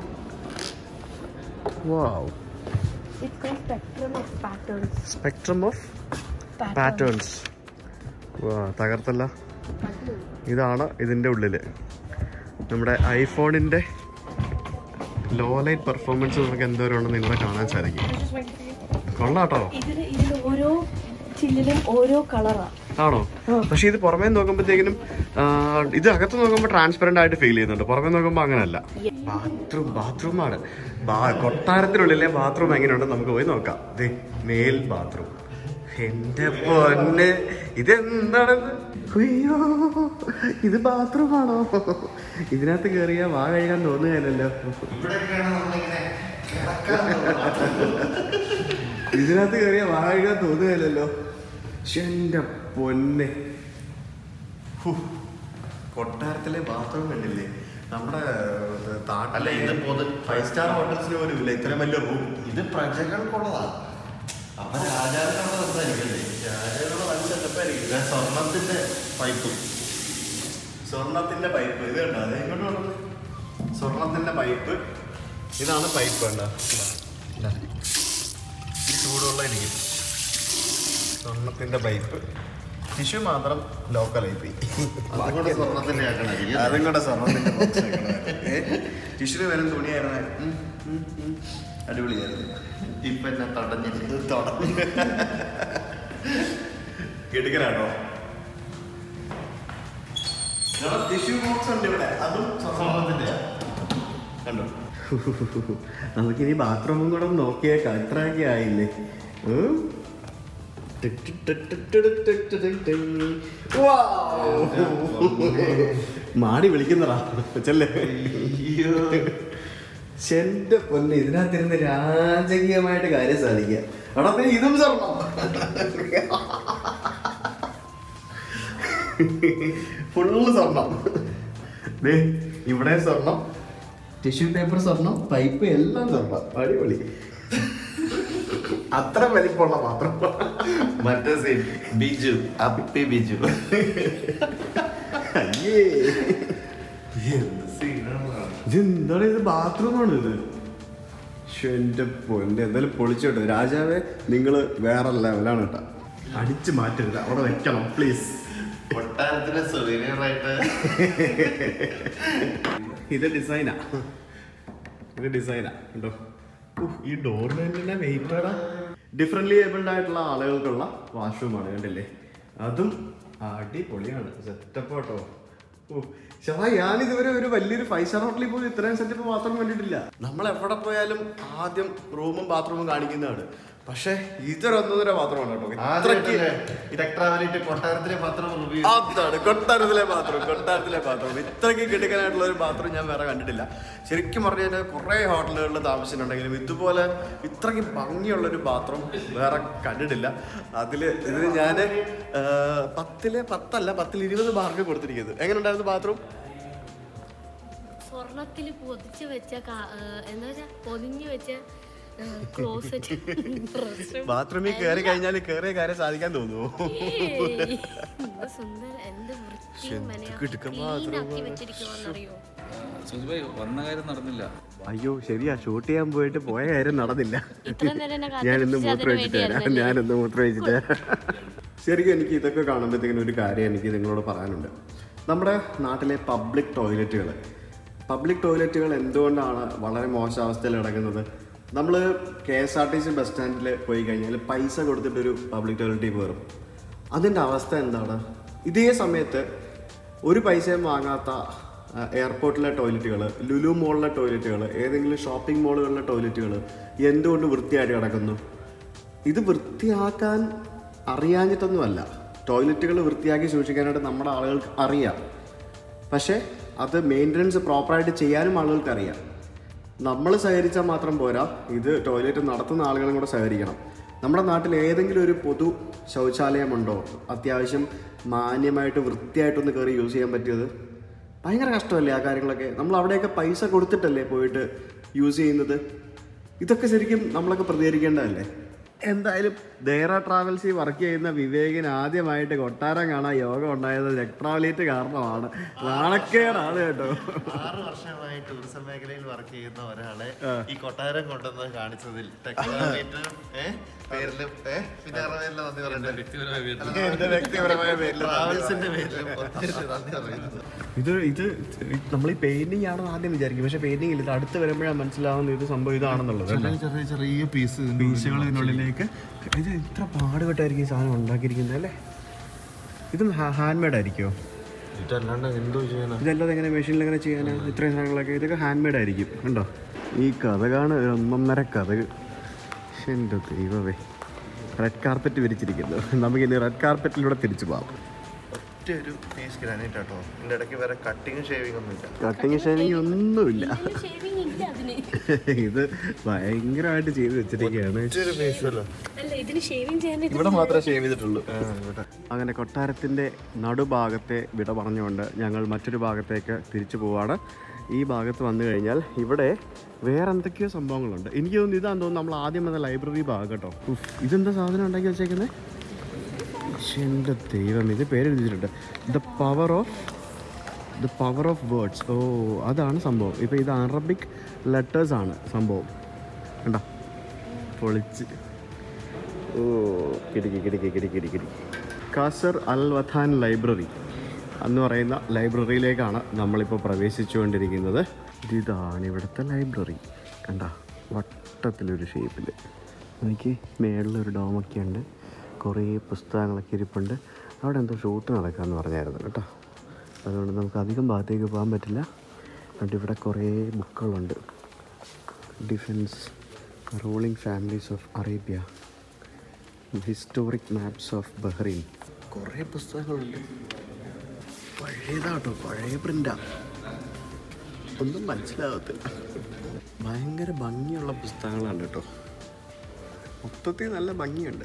wow it's spectrum of patterns spectrum of patterns വാ തകർത്തല്ല ഇതാണ് ഇതിൻ്റെ ഉള്ളിൽ നമ്മുടെ ഐഫോണിൻ്റെ ലോ ലൈറ്റ് പെർഫോമൻസ് നമുക്ക് എന്തോരം ഉണ്ടെന്ന് ഇവിടെ കാണാൻ സാധിക്കും കൊള്ളാട്ടോ ഇതിൽ ഇതിൽ ഓരോ ചില്ലിലും ഓരോ കളറാണ് ആണോ പക്ഷെ ഇത് പുറമേ നോക്കുമ്പോഴത്തേക്കിനും ആ, ഇത് അകത്ത് നോക്കുമ്പോൾ ട്രാൻസ്പെറന്റ് ആയിട്ട് ഫീൽ ചെയ്യുന്നുണ്ട് പുറമേ നോക്കുമ്പോൾ അങ്ങനല്ല ബാത്റൂം ബാത്റൂമാണ് കൊട്ടാരത്തിനുള്ളിലെ ബാത്റൂം എങ്ങനെയുണ്ടെന്ന് നമുക്ക് പോയി നോക്കാം ദേ മേൽ ബാത്റൂം എന്റെ പൊന്നെ ഇതെന്താണെന്ന് അയ്യോ ഇത് ബാത്റൂമാണോ ഇതിനകത്ത് കയറിയാ വാ കഴുകാൻ തോന്നുകയല്ലോ ഇതിനകത്ത് കയറിയാ വാ കഴുകാൻ തോന്നുകയല്ലോ ശ്ശെ, എന്റെ പൊന്നെ ഹു, കൊട്ടാരത്തിലെ ബാത്റൂം കണ്ടില്ലേ നമ്മുടെ അല്ല, ഇത് പൊതു- ഫൈവ് സ്റ്റാർ ഹോട്ടൽസിന് പോലും ഇല്ല ഇത്രയും വലിയ റൂം ഇത് പ്രജകൾക്കുള്ളതാണ് അപ്പൊ രാജാവിനോട് സംസാരിക്കല്ലേ രാജാവിനോട് മനസ്സിലായിരിക്കും സ്വർണത്തിന്റെ പൈപ്പ് സ്വർണത്തിന്റെ പൈപ്പ് ഇത് കണ്ടോ അത് എങ്ങോട്ട് കൊണ്ടുവന്നു സ്വർണത്തിന്റെ പൈപ്പ് ഇതാണ് പൈപ്പ് കണ്ടോ ഇതാ, ഇതാ. ഈ ചൂടുള്ള ഇരിക്കും സ്വർണത്തിന്റെ പൈപ്പ് ടിഷ്യൂ മാത്രം ലോക്കൽ പോയി അതും കൂടെ സ്വർണത്തിന്റെ ആക്കണമായിരിക്കും അതും കൂടെ സ്വർണത്തിന്റെ ടിഷ്യൂ വരും തുണിയായിരുന്നേ ഉം, ഉം, ഉം. അടിപൊളിയായിരുന്നു ഇപ്പൊ എന്നെ തടഞ്ഞില്ല എടുക്കലാട്ടോ ടിഷ്യൂ ബോക്സ് ഉണ്ട് ഇവിടെ അതും സ്വർണത്തിന്റെ കണ്ടോ നമുക്കിനി ബാത്റൂമും കൂടെ ഒന്ന് നോക്കിയേക്കാം ഇത്രയൊക്കെ ആയില്ലേ ഉം? മാടി വിളിക്കുന്നതാ ചെല്ലേ എന്റെ പൊന്നെ ഇതിനകത്തിരുന്ന് രാജകീയമായിട്ട് കാര്യം സാധിക്കുക അവിടെ പിന്നെ ഇതും സ്വർണം ഫുള്ള് സ്വർണം ദേ ഇവിടെ സ്വർണം ടിഷ്യൂ പേപ്പർ സ്വർണം പൈപ്പ് എല്ലാം സ്വർണം അടിപൊളി അത്ര വലിപ്പമുള്ള മാത്രം മറ്റേ സീൻ ബിജു അപ്പി ബിജു അയ്യേ ഇതെന്താണ് ഇത് ബാത്റൂമാണ് ഇത് ശ്ശെ, എന്റെ പൊന്നെ എന്തായാലും പൊളിച്ചോട്ടെ രാജാവേ നിങ്ങള് വേറെ ലെവലാണ് കേട്ടോ അടിച്ചു മാറ്റരുത് അവിടെ വെക്കണം പ്ലീസ് കൊട്ടാരത്തിന്റെ സുവീനിയറായിട്ട് ഇത് ഡിസൈനാ ഇത് ഡിസൈനാ കണ്ടോ ഉഫ്, ഈ ഡോർമെന്റിന്റെ വെയിറ്ററാ ഡിഫറെന്റ്ലി ഏബിൾഡ് ആയിട്ടുള്ള ആളുകൾക്കുള്ള വാഷ്റൂമാണ് കണ്ടില്ലേ അതും അടിപൊളിയാണ് സെറ്റപ്പ് കേട്ടോ ശവാ ഞാനിതുവരെ ഒരു വലിയൊരു ഫൈവ് സ്റ്റാർ ഹോട്ടലിൽ പോലും ഇത്രയും സെറ്റപ്പ് മാത്രം കണ്ടിട്ടില്ല നമ്മൾ എവിടെ പോയാലും ആദ്യം റൂമും ബാത്റൂമും കാണിക്കുന്നതാണ് പക്ഷെ ഇതൊരൊന്നര മാത്രമാണ് കേട്ടോ ഇത്രയ്ക്ക് ടെക്ട്രാവലിട്ട് കൊട്ടാരത്തിലെ പത്രം റിവ്യൂ അതാണ് കൊട്ടാരത്തിലെ ബാത്റൂം കൊട്ടാരത്തിലെ ബാത്റൂം ഇത്രയ്ക്ക് കിടക്കാനായിട്ടുള്ള ഒരു ബാത്റൂം ഞാൻ വേറെ കണ്ടിട്ടില്ല ശരിക്കും പറഞ്ഞു കഴിഞ്ഞാൽ കുറേ ഹോട്ടലുകളിൽ താമസിച്ചിട്ടുണ്ടെങ്കിലും ഇതുപോലെ ഇത്രയ്ക്ക് ഭംഗിയുള്ള ഒരു ബാത്റൂം വേറെ കണ്ടിട്ടില്ല അതിൽ ഇതിന് ഞാൻ പത്തില് പത്തല്ല പത്തിൽ ഇരുപത് മാർക്ക് കൊടുത്തിരിക്കുന്നത് എങ്ങനെ ഉണ്ടായിരുന്നു ബാത്റൂം സ്വർണത്തിൽ പൊതിച്ച് വെച്ച കാ- ഏഹ് എന്താ വെച്ചാ പൊതിഞ്ഞു വെച്ച ക്ലോസറ്റ് ബാത്റൂമിൽ കയറി കഴിഞ്ഞാൽ കയറിയ കാര്യം സാധിക്കാൻ തോന്നുമോ സുന്ദര എന്ത് വൃത്തിയും എന്ത് മെനയാ കിടുക്കൻ clean ആക്കി ബാത്റൂമാണ്. വെച്ചിരിക്കുവാന്നറിയോ സുജിബായി വന്ന കാര്യം നടന്നില്ല അയ്യോ ശരിയാ ഷൂട്ട് ചെയ്യാൻ പോയിട്ട് പോയ കാര്യം നടന്നില്ല ഇത്രയും നേരം എന്നെ ഞാനിന്ന് കാത്തിരിപ്പിച്ചത് മൂത്രം അതിന് വെച്ചിട്ട് തരാം വേണ്ടിയായിരുന്നല്ലേ? ഞാനിന്ന് മൂത്രം വെച്ചിട്ട് ശരിക്കും എനിക്ക് ഇതൊക്കെ കാണുമ്പോഴത്തേക്കിനും ഒരു കാര്യം എനിക്ക് നിങ്ങളോട് പറയാനുണ്ട് നമ്മുടെ നാട്ടിലെ പബ്ലിക് ടോയ്ലറ്റുകൾ പബ്ലിക് ടോയ്ലറ്റുകൾ എന്തുകൊണ്ടാണ് വളരെ മോശം അവസ്ഥയിൽ കിടക്കുന്നത് നമ്മൾ K S R T C bus സ്റ്റാൻഡിൽ പോയി കഴിഞ്ഞാൽ പൈസ കൊടുത്തിട്ടൊരു പബ്ലിക് ടോയ്ലറ്റിൽ കയറും അതിൻ്റെ അവസ്ഥ എന്താണ് ഇതേ സമയത്ത് ഒരു പൈസയും വാങ്ങാത്ത ആ, എയർപോർട്ടിലെ ടോയ്ലറ്റുകൾ ലുലു മോളിലെ ടോയ്ലറ്റുകൾ ഏതെങ്കിലും ഷോപ്പിംഗ് മോളുകളിലെ ടോയ്ലറ്റുകൾ എന്തുകൊണ്ട് വൃത്തിയായിട്ട് കിടക്കുന്നു ഇത് വൃത്തിയാക്കാൻ അറിയാഞ്ഞിട്ടൊന്നുമല്ല ടോയ്ലറ്റുകൾ വൃത്തിയാക്കി സൂക്ഷിക്കാനായിട്ട് നമ്മുടെ ആളുകൾക്ക് അറിയാം പക്ഷേ അത് മെയിൻ്റനൻസ് പ്രോപ്പറായിട്ട് ചെയ്യാനും ആളുകൾക്ക് അറിയാം നമ്മൾ സഹകരിച്ചാൽ മാത്രം പോരാ ഇത് ടോയ്ലറ്റ് നടത്തുന്ന ആളുകളും കൂടെ സഹകരിക്കണം നമ്മുടെ നാട്ടിൽ ഏതെങ്കിലും ഒരു പൊതു ശൗചാലയമുണ്ടോ അത്യാവശ്യം മാന്യമായിട്ട് വൃത്തിയായിട്ടൊന്ന് കയറി യൂസ് ചെയ്യാൻ പറ്റിയത് ഭയങ്കര കഷ്ടമല്ലേ ആ കാര്യങ്ങളൊക്കെ നമ്മൾ അവിടെയൊക്കെ പൈസ കൊടുത്തിട്ടല്ലേ പോയിട്ട് യൂസ് ചെയ്യുന്നത് ഇതൊക്കെ ശരിക്കും നമ്മളൊക്കെ പ്രതികരിക്കേണ്ടതല്ലേ എന്തായാലും ദേറ ട്രാവൽസിൽ വർക്ക് ചെയ്യുന്ന വിവേകിന് ആദ്യമായിട്ട് കൊട്ടാരം കാണാൻ യോഗം ഉണ്ടായത് ടെക്ട്രാവലേറ്റ് കാരണമാണ് നാണക്കേടാണ് കേട്ടോ ആറ് വർഷമായി ടൂറിസം മേഖലയിൽ വർക്ക് ചെയ്യുന്ന ഒരാളെ ഈ കൊട്ടാരം കൊണ്ടുവന്ന് കാണിച്ചതിൽ ടെക്നോളജിയുടെ പേരിലും ഏ, പിന്നെ അവരുടെ പേരിലും നന്ദി പറയുന്നുണ്ട് എന്റെ വ്യക്തിപരമായ പേരിൽ ട്രാവൽസിന്റെ പേരിലും ഒത്തിരി നന്ദി പറയുന്നു ഇത് ഇത് നമ്മൾ ഈ പെയിന്റിംഗ് ആണെന്ന് ആദ്യം വിചാരിക്കും പക്ഷെ പെയിന്റിംഗ് ഇല്ല ഇത് അടുത്ത് വരുമ്പോഴാണ് മനസ്സിലാവുന്നത് ഇത് സംഭവം ഇതാണെന്നുള്ളത് അല്ലേ? ചെറിയ ചെറിയ പീസ് പീസുകൾ ഇതിനുള്ളിലേക്ക് ഇത് ഇത്ര പാടുപെട്ടായിരിക്കും ഈ സാധനം ഉണ്ടാക്കിയിരിക്കുന്നത് അല്ലേ ഇതും ഹാൻഡ് മെയ്ഡ് ആയിരിക്കുമോ ഇതല്ലാണ്ട് എന്തോ ചെയ്യാനാ ഇതല്ലാതെ എങ്ങനെ മെഷീനിൽ എങ്ങനെ ചെയ്യാനാ ഇത്രയും സാധനങ്ങളൊക്കെ ഇതൊക്കെ ഹാൻഡ് മെയ്ഡ് ആയിരിക്കും കണ്ടോ ഈ കഥകാണ് ഒരു ഒന്നൊന്നര കഥകൾ പക്ഷെ എൻ്റെ ദൈവമേ റെഡ് കാർപ്പറ്റ് വിരിച്ചിരിക്കുന്നു നമുക്ക് ഇനി റെഡ് കാർപ്പറ്റിലൂടെ തിരിച്ചു പോകാം ഒറ്റ ഒരു പീസ് ഗ്രാനൈറ്റ് കേട്ടോ ഇതിന്റെ ഇടയ്ക്ക് വേറെ കട്ടിങ് ഷേവിംഗ് ഒന്നും ഇല്ല കട്ടിങ് ഷേവിങ് ഒന്നുമില്ല ഷേവിംഗ് ഇല്ല അതിന് ഇത് ഭയങ്കരമായിട്ട് ചെയ്ത് വെച്ചിരിക്കുകയാണ് ഒരു പീസല്ലോ അല്ല ഇതിന് ഷേവിംഗ് ചെയ്യാൻ ഇവിടെ മാത്രമേ ഷേവ് ചെയ്തിട്ടുള്ളൂ അങ്ങനെ കൊട്ടാരത്തിൻ്റെ നടുഭാഗത്തെ വിട പറഞ്ഞുകൊണ്ട് ഞങ്ങൾ മറ്റൊരു ഭാഗത്തേക്ക് തിരിച്ചു പോവാണ് ഈ ഭാഗത്ത് വന്നു കഴിഞ്ഞാൽ ഇവിടെ വേറെ എന്തൊക്കെയോ സംഭവങ്ങളുണ്ട് എനിക്ക് തോന്നുന്നു ഇതാന്ന് തോന്നുന്നു നമ്മൾ ആദ്യം വന്ന ലൈബ്രറി ഭാഗം കേട്ടോ ഉഫ്, ഇതെന്താ സാധനം ഉണ്ടാക്കി വെച്ചേക്കുന്നത് എൻ്റെ ദൈവം ഇത് പേര് എഴുതിയിട്ടുണ്ട് the power of the power of words oh അതാണ് സംഭവം ഇപ്പോൾ ഇത് അറബിക് ലെറ്റേഴ്സ് ആണ് സംഭവം കണ്ടോ പൊളിച്ച് ഓ കിടക്കി കിടക്കി കിടക്കി കിടക്കി കാസർ അൽ വഥാൻ ലൈബ്രറി എന്ന് പറയുന്ന ലൈബ്രറിയിലേക്കാണ് നമ്മളിപ്പോൾ പ്രവേശിച്ചുകൊണ്ടിരിക്കുന്നത് ഇതാണ് ഇവിടുത്തെ ലൈബ്രറി കണ്ട വട്ടത്തിലൊരു ഷേപ്പിൽ എനിക്ക് മേളിലൊരു ഡോമൊക്കെ ഉണ്ട് കുറേ പുസ്തകങ്ങളൊക്കെ ഇരിപ്പുണ്ട് അവിടെ എന്തോ ഷൂട്ട് നടക്കാമെന്ന് പറഞ്ഞായിരുന്നു കേട്ടോ അതുകൊണ്ട് നമുക്ക് അധികം ഭാഗത്തേക്ക് പോകാൻ പറ്റില്ല അതുകൊണ്ട് ഇവിടെ കുറേ ബുക്കുകളുണ്ട് defence ruling families of Arabia historic maps of Bahrain കുറേ പുസ്തകങ്ങളുണ്ട് പഴയതാട്ടോ പഴയ പ്രിൻ്റാ ഒന്നും മനസ്സിലാകത്തില്ല ഭയങ്കര ഭംഗിയുള്ള പുസ്തകങ്ങളാണ് കേട്ടോ മൊത്തത്തിൽ നല്ല ഭംഗിയുണ്ട്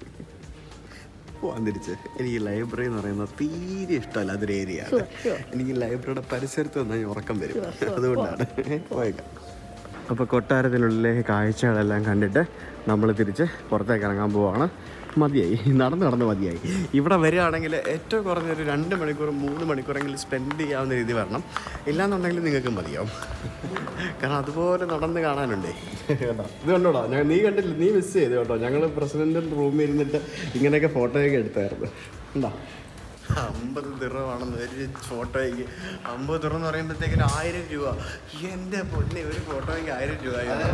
പോവാൻ തിരിച്ച് എനിക്ക് ലൈബ്രറി എന്ന് പറയുന്നത് തീരെ ഇഷ്ടമല്ല അതൊരു ഏരിയ ആണ് എനിക്ക് ലൈബ്രറിയുടെ പരിസരത്ത് വന്നാൽ ഞാൻ ഉറക്കം വരും അതുകൊണ്ടാണ് പോയേക്കാം അപ്പോൾ കൊട്ടാരത്തിനുള്ളിലെ കാഴ്ചകളെല്ലാം കണ്ടിട്ട് നമ്മൾ തിരിച്ച് പുറത്തേക്ക് ഇറങ്ങാൻ പോവാണ് മതിയായി നടന്ന് നടന്ന് മതിയായി ഇവിടെ വരികയാണെങ്കിൽ ഏറ്റവും കുറഞ്ഞൊരു രണ്ട് മണിക്കൂർ മൂന്ന് മണിക്കൂറെങ്കിലും സ്പെൻഡ് ചെയ്യാവുന്ന രീതി വരണം ഇല്ലാന്നുണ്ടെങ്കിൽ നിങ്ങൾക്ക് മതിയാവും കാരണം അതുപോലെ നടന്ന് കാണാനുണ്ടേ കേട്ടോ ഇത് കണ്ടോടാ ഞാൻ നീ കണ്ടില്ല നീ മിസ് ചെയ്തു കേട്ടോ ഞങ്ങൾ പ്രസിഡന്റിൻ്റെ റൂമിൽ ഇരുന്നിട്ട് ഇങ്ങനെയൊക്കെ ഫോട്ടോയൊക്കെ എടുത്തായിരുന്നു എന്താ അമ്പത് ദിറമാണെന്ന് ഒരു ഫോട്ടോയ്ക്ക് അമ്പത് ദിറം എന്ന് പറയുമ്പോഴത്തേക്കിന് ആയിരം രൂപ എൻ്റെ പൊന്നെ ഒരു ഫോട്ടോയ്ക്ക് ആയിരം രൂപ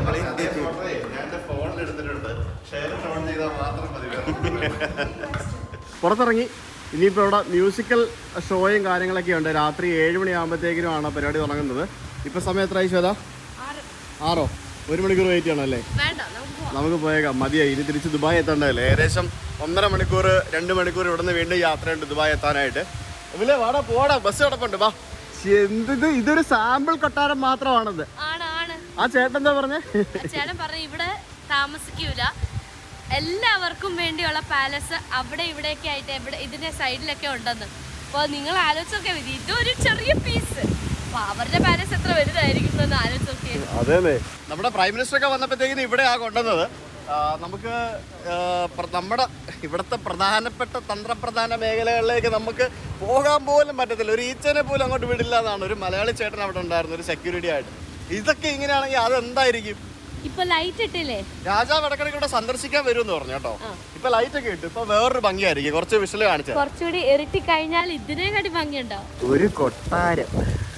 ഞാൻ ഫോണിൽ എടുത്തിട്ടുണ്ട് ഷെയർ ഓൺ ചെയ്താൽ മാത്രം മതി പുറത്തിറങ്ങി ഇനിയിപ്പോൾ ഇവിടെ മ്യൂസിക്കൽ ഷോയും കാര്യങ്ങളൊക്കെ ഉണ്ട് രാത്രി ഏഴ് മണിയാകുമ്പോഴത്തേക്കിനുമാണ് പരിപാടി തുടങ്ങുന്നത് ഇപ്പോൾ സമയം എത്രയായി ശ്വേത ആറോ ഒരു മണിക്കൂർ വെയിറ്റ് ചെയ്യണമല്ലേ വേണ്ട നമുക്ക് പോവാം. നമുക്ക് പോയേക്കാം മതിയായി ഇനി തിരിച്ച് ദുബായ് എത്തേണ്ടതല്ലേ ഏകദേശം ഒന്നര മണിക്കൂർ രണ്ട് മണിക്കൂർ ഇവിടുന്ന് വീണ്ടും യാത്രയുണ്ട് ദുബായ് എത്താനായിട്ട് ഇവിലെ വാടാ പോടാ ബസ് കിടപ്പുണ്ട് വാ എന്ത് ഇതൊരു സാമ്പിൾ കൊട്ടാരം മാത്രമാണത് ആണ് ആണ് ആ ചേട്ടൻ എന്താ പറഞ്ഞേ ചേട്ടൻ പറഞ്ഞു ഇവിടെ താമസിക്കൂല എല്ലാവർക്കും വേണ്ടിയുള്ള പാലസ് അവിടെ ഇവിടെയൊക്കെ ആയിട്ട് എവിടെ ഇതിന്റെ സൈഡിലൊക്കെ ഉണ്ടെന്ന് അപ്പോൾ നിങ്ങൾ ആലോചിച്ചൊക്കെ മതി ഇതൊരു ചെറിയ പീസ് അപ്പൊ അവരുടെ പാലസ് എത്ര വലുതായിരിക്കും എന്ന് ആലോചിച്ച് നോക്കിയേ അതെ നമ്മുടെ പ്രൈം മിനിസ്റ്റർ ഒക്കെ വന്നപ്പോഴത്തേക്കിന് ഇവിടെയാ കൊണ്ടുവന്നത് ആ, നമുക്ക് ആ, പ്ര- നമ്മുടെ ഇവിടുത്തെ പ്രധാനപ്പെട്ട തന്ത്രപ്രധാന മേഖലകളിലേക്ക് നമുക്ക് പോകാൻ പോലും പറ്റത്തില്ല ഒരു ഈച്ചനെ പോലും അങ്ങോട്ട് വിടില്ല എന്നാണ് ഒരു മലയാളി ചേട്ടൻ അവിടെ ഉണ്ടായിരുന്നു ഒരു സെക്യൂരിറ്റി ആയിട്ട് ഇതൊക്കെ ഇങ്ങനെയാണെങ്കിൽ അത് എന്തായിരിക്കും ഇപ്പൊ ലൈറ്റ് ഇട്ടില്ലേ രാജാവ് ഇടക്കിടയ്ക്ക് ഇവിടെ സന്ദർശിക്കാൻ വരുമെന്ന് പറഞ്ഞു കേട്ടോ ഇപ്പൊ ലൈറ്റ് ഒക്കെ ഇട്ടു ഇപ്പൊ വേറൊരു ഭംഗിയായിരിക്കും കുറച്ച് വിഷല് കാണിച്ചത് കുറച്ചുകൂടി എറിട്ടി കഴിഞ്ഞാൽ ഇതിനെക്കാട്ടി ഭംഗിയുണ്ടാവും ഒരു കൊട്ടാരം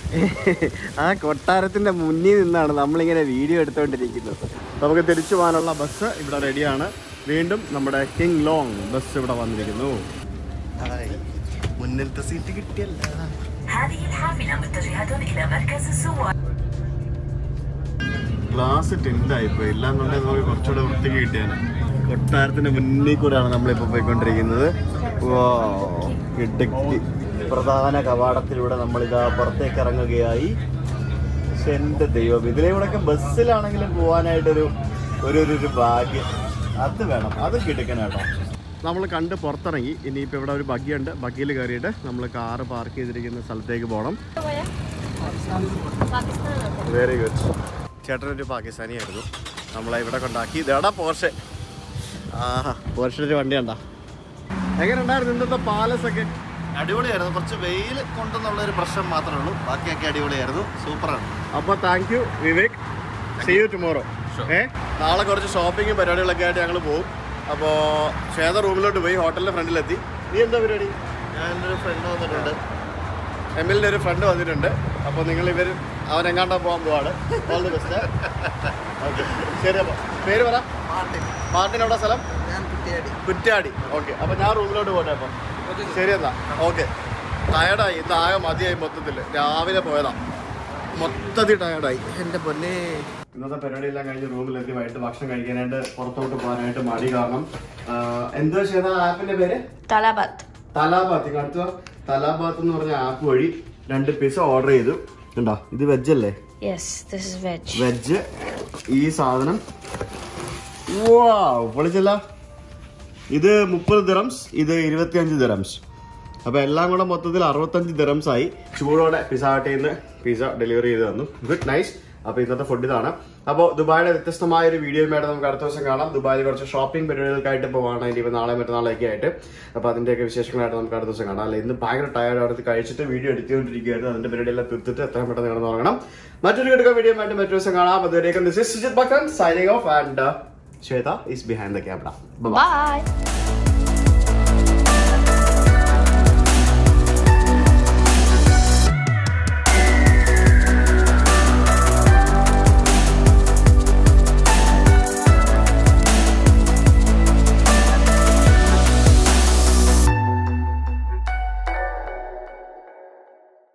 ആ കൊട്ടാരത്തിന്റെ മുന്നിൽ നിന്നാണ് നമ്മളിങ്ങനെ വീഡിയോ എടുത്തുകൊണ്ടിരിക്കുന്നത് നമുക്ക് തിരിച്ചു പോകാനുള്ള ബസ് ഇവിടെ റെഡിയാണ് വീണ്ടും നമ്മുടെ കിങ് ലോങ് ബസ് ഇവിടെ വന്നിരിക്കുന്നു മുന്നിലത്തെ സീറ്റ് കിട്ടിയല്ല هذه الحافلة متجهة إلى مركز الزوار ഗ്ലാസ് ടെൻറ്റായിപ്പോയി ഇല്ലാന്നുണ്ടെങ്കിൽ നമുക്ക് കുറച്ചുകൂടെ വൃത്തിക്ക് കിട്ടിയാണ് കൊട്ടാരത്തിന്റെ മുന്നിൽ കൂടെയാണ് നമ്മളിപ്പോൾ പോയിക്കൊണ്ടിരിക്കുന്നത് വാ ഇടുക്കി പ്രധാന കവാടത്തിലൂടെ നമ്മളിതാ പുറത്തേക്ക് ഇറങ്ങുകയായി പക്ഷെ എൻ്റെ ദൈവം ഇതിലൂടെയൊക്കെ ബസ്സിലാണെങ്കിലും പോകാനായിട്ടൊരു ഒരു ഒരു ഒരു ഭാഗ്യം അത് വേണം അത് കിടക്കണേട്ടോ നമ്മൾ കണ്ട് പുറത്തിറങ്ങി ഇനിയിപ്പോൾ ഇവിടെ ഒരു ബഗ്ഗിയുണ്ട് ബഗ്ഗിയിൽ കയറിയിട്ട് നമ്മൾ കാറ് പാർക്ക് ചെയ്തിരിക്കുന്ന സ്ഥലത്തേക്ക് പോകണം പാകിസ്ഥാനാണ് വെരി ഗുഡ് ചേട്ടനൊരു പാകിസ്ഥാനിയായിരുന്നു നമ്മളെ ഇവിടെ കൊണ്ടാക്കി ഇതേടാ പോർഷെ ആ പോർഷയുടെ വണ്ടി കണ്ടാ എങ്ങനെ ഉണ്ടായിരുന്നു ഇന്നത്തെ പാലസ് ഒക്കെ അടിപൊളിയായിരുന്നു കുറച്ച് വെയിൽ കൊണ്ടെന്നുള്ള ഒരു പ്രശ്നം മാത്രമേ ഉള്ളൂ ബാക്കിയൊക്കെ അടിപൊളിയായിരുന്നു സൂപ്പറാണ് അപ്പോൾ thank you Vivek see you tomorrow ഏ നാളെ കുറച്ച് ഷോപ്പിങ്ങും പരിപാടികളൊക്കെ ആയിട്ട് ഞങ്ങൾ പോകും അപ്പോൾ ശ്വേത റൂമിലോട്ട് പോയി ഹോട്ടലിൻ്റെ ഫ്രണ്ടിലെത്തി നീ എന്താ പരിപാടി ഞാൻ എൻ്റെ ഒരു ഫ്രണ്ട് വന്നിട്ടുണ്ട് എം എല്ലിൻ്റെ ഒരു ഫ്രണ്ട് വന്നിട്ടുണ്ട് അപ്പോൾ നിങ്ങൾ ഇവർ അവനെങ്ങാണ്ടാ പോകാൻ പോവാണ് ഓൾ ദി ബെസ്റ്റ് ഓക്കെ ശരി അപ്പോൾ പേര് പറ മാർട്ടിൻ മാർട്ടിൻ എവിടെ സ്ഥലം ഞാൻ കുട്ടിയാടി കുറ്റ്യാടി ഓക്കെ അപ്പോൾ ഞാൻ റൂമിലോട്ട് പോട്ടെ അപ്പം ശരി എന്നാ ഓക്കെ ടയർഡായി ഇന്ന് ആകെ മതിയായി മൊത്തത്തിൽ രാവിലെ പോയതാ മൊത്തത്തിൽ ടയർഡായി എന്റെ പൊന്നെ ഇന്നത്തെ പരിപാടിയെല്ലാം കഴിഞ്ഞ് റൂമിലെത്തി വൈകിട്ട് ഭക്ഷണം കഴിക്കാനായിട്ട് പുറത്തോട്ട് പോകാനായിട്ട് മടി കാരണം എന്താ ചെയ്ത ആപ്പിന്റെ പേര് തലാബാത്ത് തലാബാത്ത് കാണിച്ചോ തലാബാത്ത് എന്ന് പറഞ്ഞ ആപ്പ് വഴി രണ്ട് പിസ്സ ഓർഡർ ചെയ്തു കണ്ടോ ഇത് വെജ് അല്ലേ yes this is veg veg ഈ സാധനം പൊളിച്ചല്ല ഇത് മുപ്പത് ദിറംസ് ഇത് ഇരുപത്തിയഞ്ച് ദിറംസ് അപ്പൊ എല്ലാം കൂടെ മൊത്തത്തിൽ അറുപത്തഞ്ച് ദിറംസ് ആയി ചൂടോടെ പിസ ഹട്ടിൽ നിന്ന് പിസ ഡെലിവറി ചെയ്ത് തന്നു ഗുഡ് നൈസ് അപ്പൊ ഇന്നത്തെ ഫുഡ് ഇതാണ് അപ്പോൾ ദുബായിയുടെ വ്യത്യസ്തമായ ഒരു വീഡിയോയുമായിട്ട് നമുക്ക് അടുത്ത ദിവസം കാണാം ദുബായിൽ കുറച്ച് ഷോപ്പിംഗ് പരിപാടികൾക്കായിട്ട് പോവാണ് ഇനിയിപ്പോൾ നാളെ മറ്റന്നാളൊക്കെ ആയിട്ട് അപ്പോൾ അതിന്റെയൊക്കെ വിശേഷങ്ങളായിട്ട് നമുക്ക് അടുത്ത ദിവസം കാണാം അല്ലെ ഇന്ന് ഭയങ്കര ടയർഡ് അടുത്ത് കഴിച്ചിട്ട് വീഡിയോ എടുത്തുകൊണ്ടിരിക്കുകയായിരുന്നു അതിന്റെ പരിപാടിയെല്ലാം തീർത്തിട്ട് എത്രയും പെട്ടെന്ന് കിടന്ന് ഉറങ്ങണം മറ്റൊരു കിടക്കുന്ന വീഡിയോ ആയിട്ട് മറ്റൊരു ദിവസം കാണാം അതുവരേക്കും ദിസ് ഇസ് സുജിത് ബക്കൻ signing off and Swetha is behind the camera bye by